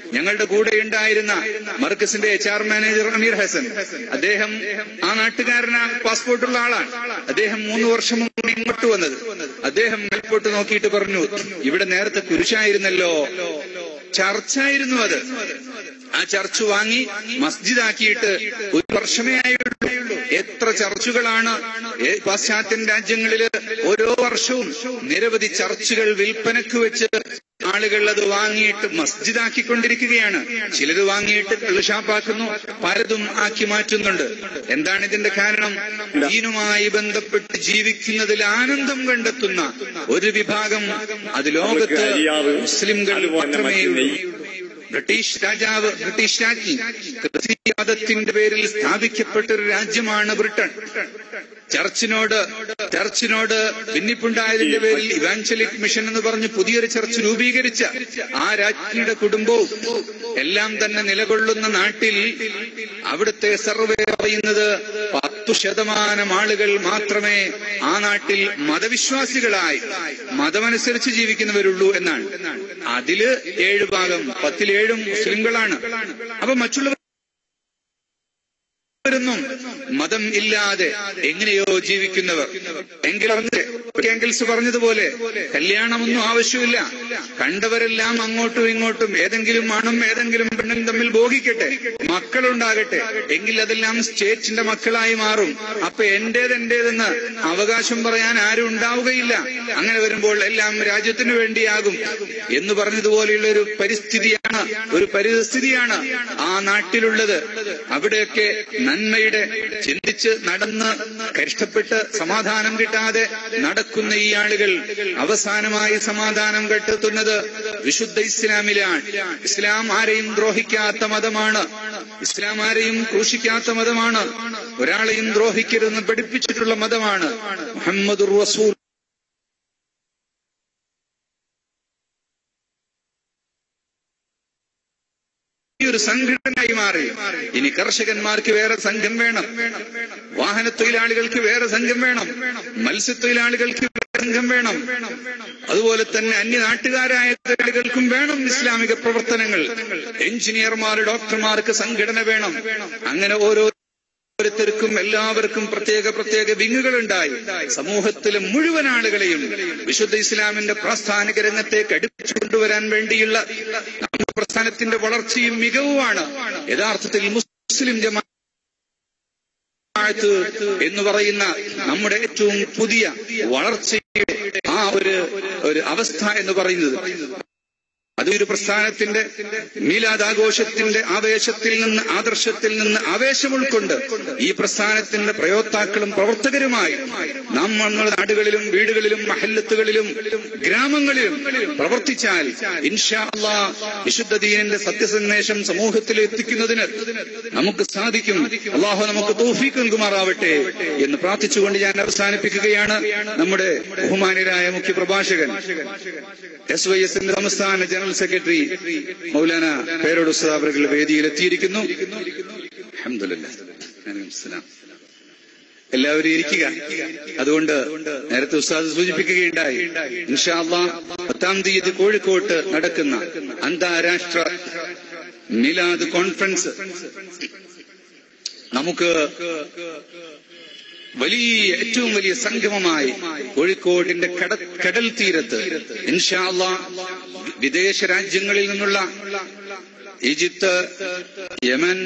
ഞങ്ങളുടെ കൂടെ ഉണ്ടായിരുന്ന മർക്കസിന്റെ H R manager Ameer Hasan അദ്ദേഹം ആ നാട്ടുകാരന പാസ്പോർട്ടുള്ള ആളാണ് അദ്ദേഹം മൂന്ന് വർഷം മുമ്പ് ഇങ്ങോട്ട് വന്നത് അദ്ദേഹം മേൽപോട്ട് നോക്കിയിട്ട് പറഞ്ഞു ഇവിടെ നേരത്തെ കുരിശായിരുന്നല്ലോ ചർച്ചായിരുന്നു അത് ആ ചർച്ച് വാങ്ങി മസ്ജിദാക്കിയിട്ട് ഒരു വർഷമേ ആയുള്ളൂ എത്ര ചർച്ചുകളാണ് ഏ- പാശ്ചാത്യൻ രാജ്യങ്ങളില് ഓരോ വർഷവും നിരവധി ചർച്ചുകൾ വിൽപ്പനക്ക് വെച്ച് ആളുകൾ അത് വാങ്ങിയിട്ട് മസ്ജിദാക്കിക്കൊണ്ടിരിക്കുകയാണ് ചിലത് വാങ്ങിയിട്ട് കള്ളുഷാപ്പാക്കുന്നു പലതും ആക്കി മാറ്റുന്നുണ്ട് എന്താണ് ഇതിന്റെ കാരണം ദീനുമായി ബന്ധപ്പെട്ട് ജീവിക്കുന്നതിൽ ആനന്ദം കണ്ടെത്തുന്ന ഒരു വിഭാഗം അത് ലോകത്ത് മുസ്ലിംകൾ മാത്രമേ ഉള്ളൂ ബ്രിട്ടീഷ് രാജാവ് ബ്രിട്ടീഷ് രാജ്ഞി ക്രിസ്തീയവാദത്തിന്റെ പേരിൽ സ്ഥാപിക്കപ്പെട്ട ഒരു രാജ്യമാണ് ബ്രിട്ടൻ ചർച്ചിനോട് ചർച്ചിനോട് ഭിന്നിപ്പുണ്ടായതിന്റെ പേരിൽ ഇവാഞ്ചലിക് മിഷൻ എന്ന് പറഞ്ഞ് പുതിയൊരു ചർച്ച് രൂപീകരിച്ച ആ രാജ്ഞിയുടെ കുടുംബവും എല്ലാം തന്നെ നിലകൊള്ളുന്ന നാട്ടിൽ അവിടുത്തെ സർവേ പറയുന്നത് പത്തു ശതമാനം ആളുകൾ മാത്രമേ ആ നാട്ടിൽ മതവിശ്വാസികളായി മതമനുസരിച്ച് ജീവിക്കുന്നവരുള്ളൂ എന്നാണ് അതില് ഏഴ് ഭാഗം പത്തിലേഴും മുസ്ലിംകളാണ് അപ്പൊ മറ്റുള്ളവർ ും മതം ഇല്ലാതെ എങ്ങനെയോ ജീവിക്കുന്നവർ എങ്കിൽ എങ്കിൽസ് പറഞ്ഞതുപോലെ കല്യാണമൊന്നും ആവശ്യമില്ല കണ്ടവരെല്ലാം അങ്ങോട്ടും ഇങ്ങോട്ടും ഏതെങ്കിലും ആണും ഏതെങ്കിലും പെണ്ണും തമ്മിൽ ഭോഗിക്കട്ടെ മക്കളുണ്ടാകട്ടെ എങ്കിൽ അതെല്ലാം സ്റ്റേറ്റിന്റെ മക്കളായി മാറും അപ്പൊ എന്റേത് എന്റേതെന്ന് അവകാശം പറയാൻ ആരും ഉണ്ടാവുകയില്ല അങ്ങനെ വരുമ്പോൾ എല്ലാം രാജ്യത്തിനു വേണ്ടിയാകും എന്ന് പറഞ്ഞതുപോലെയുള്ള ഒരു പരിസ്ഥിതിയാണ് ഒരു പരിസ്ഥിതിയാണ് ആ നാട്ടിലുള്ളത് അവിടെയൊക്കെ നന്മയുടെ ചിന്തിച്ച് നടന്ന് കഷ്ടപ്പെട്ട് സമാധാനം കിട്ടാതെ നടക്കുന്ന ഈ ആളുകൾ അവസാനമായി സമാധാനം കണ്ടെത്തുന്നത് വിശുദ്ധ ഇസ്ലാമിലാണ് ഇസ്ലാം ആരെയും ദ്രോഹിക്കാത്ത മതമാണ് ഇസ്ലാം ആരെയും ക്രൂശിക്കാത്ത മതമാണ് ഒരാളെയും ദ്രോഹിക്കരുതെന്ന് പഠിപ്പിച്ചിട്ടുള്ള മതമാണ് മുഹമ്മദ് റസൂൽ ഈ ഒരു സംഘടനയായി മാറി ഇനി കർഷകന്മാർക്ക് വേറെ സംഘം വേണം വാഹന തൊഴിലാളികൾക്ക് വേറെ സംഘം വേണം മത്സ്യത്തൊഴിലാളികൾക്ക് വേറെ സംഘം വേണം അതുപോലെ തന്നെ അന്യ നാട്ടുകാരായ തൊഴിലാളികൾക്കും വേണം ഇസ്ലാമിക പ്രവർത്തനങ്ങൾ എഞ്ചിനീയർമാർ ഡോക്ടർമാർക്ക് സംഘടന വേണം അങ്ങനെ ഓരോ ഓരോരുത്തർക്കും എല്ലാവർക്കും പ്രത്യേക പ്രത്യേക വിങ്ങുകളുണ്ടായി സമൂഹത്തിലെ മുഴുവൻ ആളുകളെയും വിശുദ്ധ ഇസ്ലാമിന്റെ പ്രാസ്ഥാനിക രംഗത്തേക്ക് അടുപ്പിച്ചു കൊണ്ടുവരാൻ വേണ്ടിയുള്ള നമ്മുടെ പ്രസ്ഥാനത്തിന്റെ വളർച്ചയും മികവുമാണ് യഥാർത്ഥത്തിൽ മുസ്ലിം ജമാ ജമാഅത്ത് എന്ന് പറയുന്ന നമ്മുടെ ഏറ്റവും പുതിയ വളർച്ചയുടെ ആ ഒരു ഒരു അവസ്ഥ എന്ന് പറയുന്നത് അതൊരു പ്രസ്ഥാനത്തിന്റെ മീലാദാഘോഷത്തിന്റെ ആവേശത്തിൽ നിന്ന് ആദർശത്തിൽ നിന്ന് ആവേശം ഉൾക്കൊണ്ട് ഈ പ്രസ്ഥാനത്തിന്റെ പ്രയോക്താക്കളും പ്രവർത്തകരുമായി നാം നമ്മുടെ നാടുകളിലും വീടുകളിലും മഹല്ലത്തുകളിലും ഗ്രാമങ്ങളിലും പ്രവർത്തിച്ചാൽ ഇൻഷാ അള്ളാ വിശുദ്ധ ദീനിന്റെ സത്യസന്ദേശം സമൂഹത്തിൽ എത്തിക്കുന്നതിന് നമുക്ക് സാധിക്കും അള്ളാഹു നമുക്ക് തോഫീക്ക് നൽകുമാറാവട്ടെ എന്ന് പ്രാർത്ഥിച്ചുകൊണ്ട് ഞാൻ അവസാനിപ്പിക്കുകയാണ് നമ്മുടെ ബഹുമാനരായ മുഖ്യ പ്രഭാഷകൻ എസ് വൈ എസിന്റെ സംസ്ഥാന ജനറൽ സെക്രട്ടറി മൗലാന പേരോട് ഉസ്താദ് വേദിയിൽ എത്തിയിരിക്കുന്നു അൽഹംദുലില്ലാ. അസ്സലാം. എല്ലാവരും ഇരിക്കുക അതുകൊണ്ട് നേരത്തെ ഉസ്താദ് സൂചിപ്പിക്കുകയുണ്ടായി ഇൻഷാ അള്ളാ പത്താം തീയതി കോഴിക്കോട്ട് നടക്കുന്ന അന്താരാഷ്ട്ര മിലാദ് കോൺഫറൻസ് നമുക്ക് വലിയ ഏറ്റവും വലിയ സംഗമമായി കോഴിക്കോടിന്റെ കട കടൽ തീരത്ത് ഇൻഷാ അള്ളാ വിദേശ രാജ്യങ്ങളിൽ നിന്നുള്ള ഈജിപ്ത് യമൻ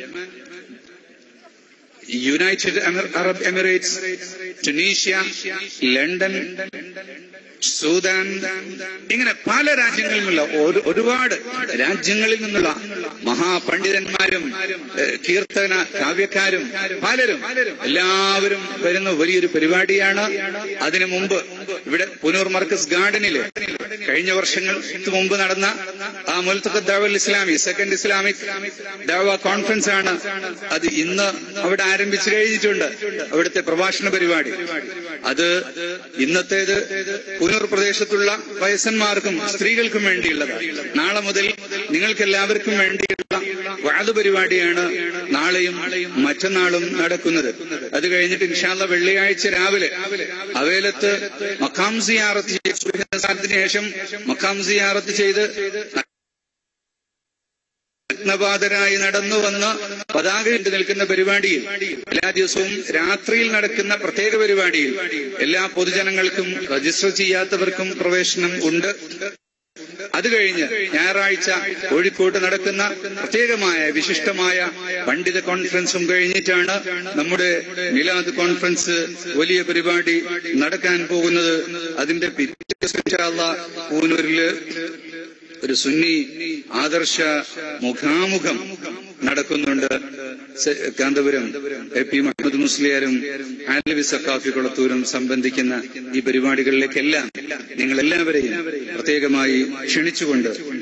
യുണൈറ്റഡ് എമിർ- Arab Emirates Tunisia London Sudan ഇങ്ങനെ പല രാജ്യങ്ങളിൽ നിന്നുള്ള ഒരു- ഒരുപാട് രാജ്യങ്ങളിൽ നിന്നുള്ള മഹാപണ്ഡിതന്മാരും ഏഹ്, കീർത്തന കാവ്യക്കാരും പലരും എല്ലാവരും വരുന്ന വലിയൊരു പരിപാടിയാണ് അതിനു മുമ്പ് ഇവിടെ പുനൂർ മർക്കസ് ഗാർഡനില് കഴിഞ്ഞ വർഷങ്ങൾക്ക് മുമ്പ് നടന്ന ആ മുൽത്തഖ ദാവൽ ഇസ്ലാമി സെക്കൻഡ് ഇസ്ലാമിക് ദാവ കോൺഫറൻസ് ആണ് അത് ഇന്ന് അവിടെ ആരംഭിച്ചു കഴിഞ്ഞിട്ടുണ്ട് അവിടുത്തെ പ്രഭാഷണ പരിപാടി അത് ഇന്നത്തേത് പുനൂർ പ്രദേശത്തുള്ള വയസ്സന്മാർക്കും സ്ത്രീകൾക്കും വേണ്ടിയുള്ളതാണ് നാളെ മുതൽ നിങ്ങൾക്ക് എല്ലാവർക്കും വേണ്ടിയുള്ള വാത് പരിപാടിയാണ് നാളെയും മറ്റന്നാളും നടക്കുന്നത് അത് കഴിഞ്ഞിട്ട് ഇൻഷാല്ല വെള്ളിയാഴ്ച രാവിലെ അവേലത്ത് മക്കാം സിയാറത്ത് ചെയ്ത് സുബ്ഹിന്റെ നിസ്കാരത്തിന് ശേഷം മക്കാം സിയാറത്ത് ചെയ്ത് നഗ്നപാതരായി നടന്നു വന്ന് പതാക ഇട്ട് നിൽക്കുന്ന പരിപാടിയിൽ എല്ലാ ദിവസവും രാത്രിയിൽ നടക്കുന്ന പ്രത്യേക പരിപാടിയിൽ എല്ലാ പൊതുജനങ്ങൾക്കും രജിസ്റ്റർ ചെയ്യാത്തവർക്കും പ്രവേശനം ഉണ്ട് അത് കഴിഞ്ഞ് ഞായറാഴ്ച കോഴിക്കോട്ട് നടക്കുന്ന പ്രത്യേകമായ വിശിഷ്ടമായ പണ്ഡിത കോൺഫറൻസും കഴിഞ്ഞിട്ടാണ് നമ്മുടെ മിലാദ് കോൺഫറൻസ് വലിയ പരിപാടി നടക്കാൻ പോകുന്നത് അതിന്റെ പിറ്റേ ദിവസം ഇൻഷാ അല്ലാഹ് പൂനൂരില് ഒരു സുന്നി ആദർശ മുഖാമുഖം നടക്കുന്നുണ്ട് സ- കാന്തപുരം എ പി മുഹമ്മദ് മുസ്ലിയാരും ആലവി സക്കാഫി കുളത്തൂരും സംബന്ധിക്കുന്ന ഈ പരിപാടികളിലേക്കെല്ലാം നിങ്ങൾ എല്ലാവരെയും പ്രത്യേകമായി ക്ഷണിച്ചുകൊണ്ട്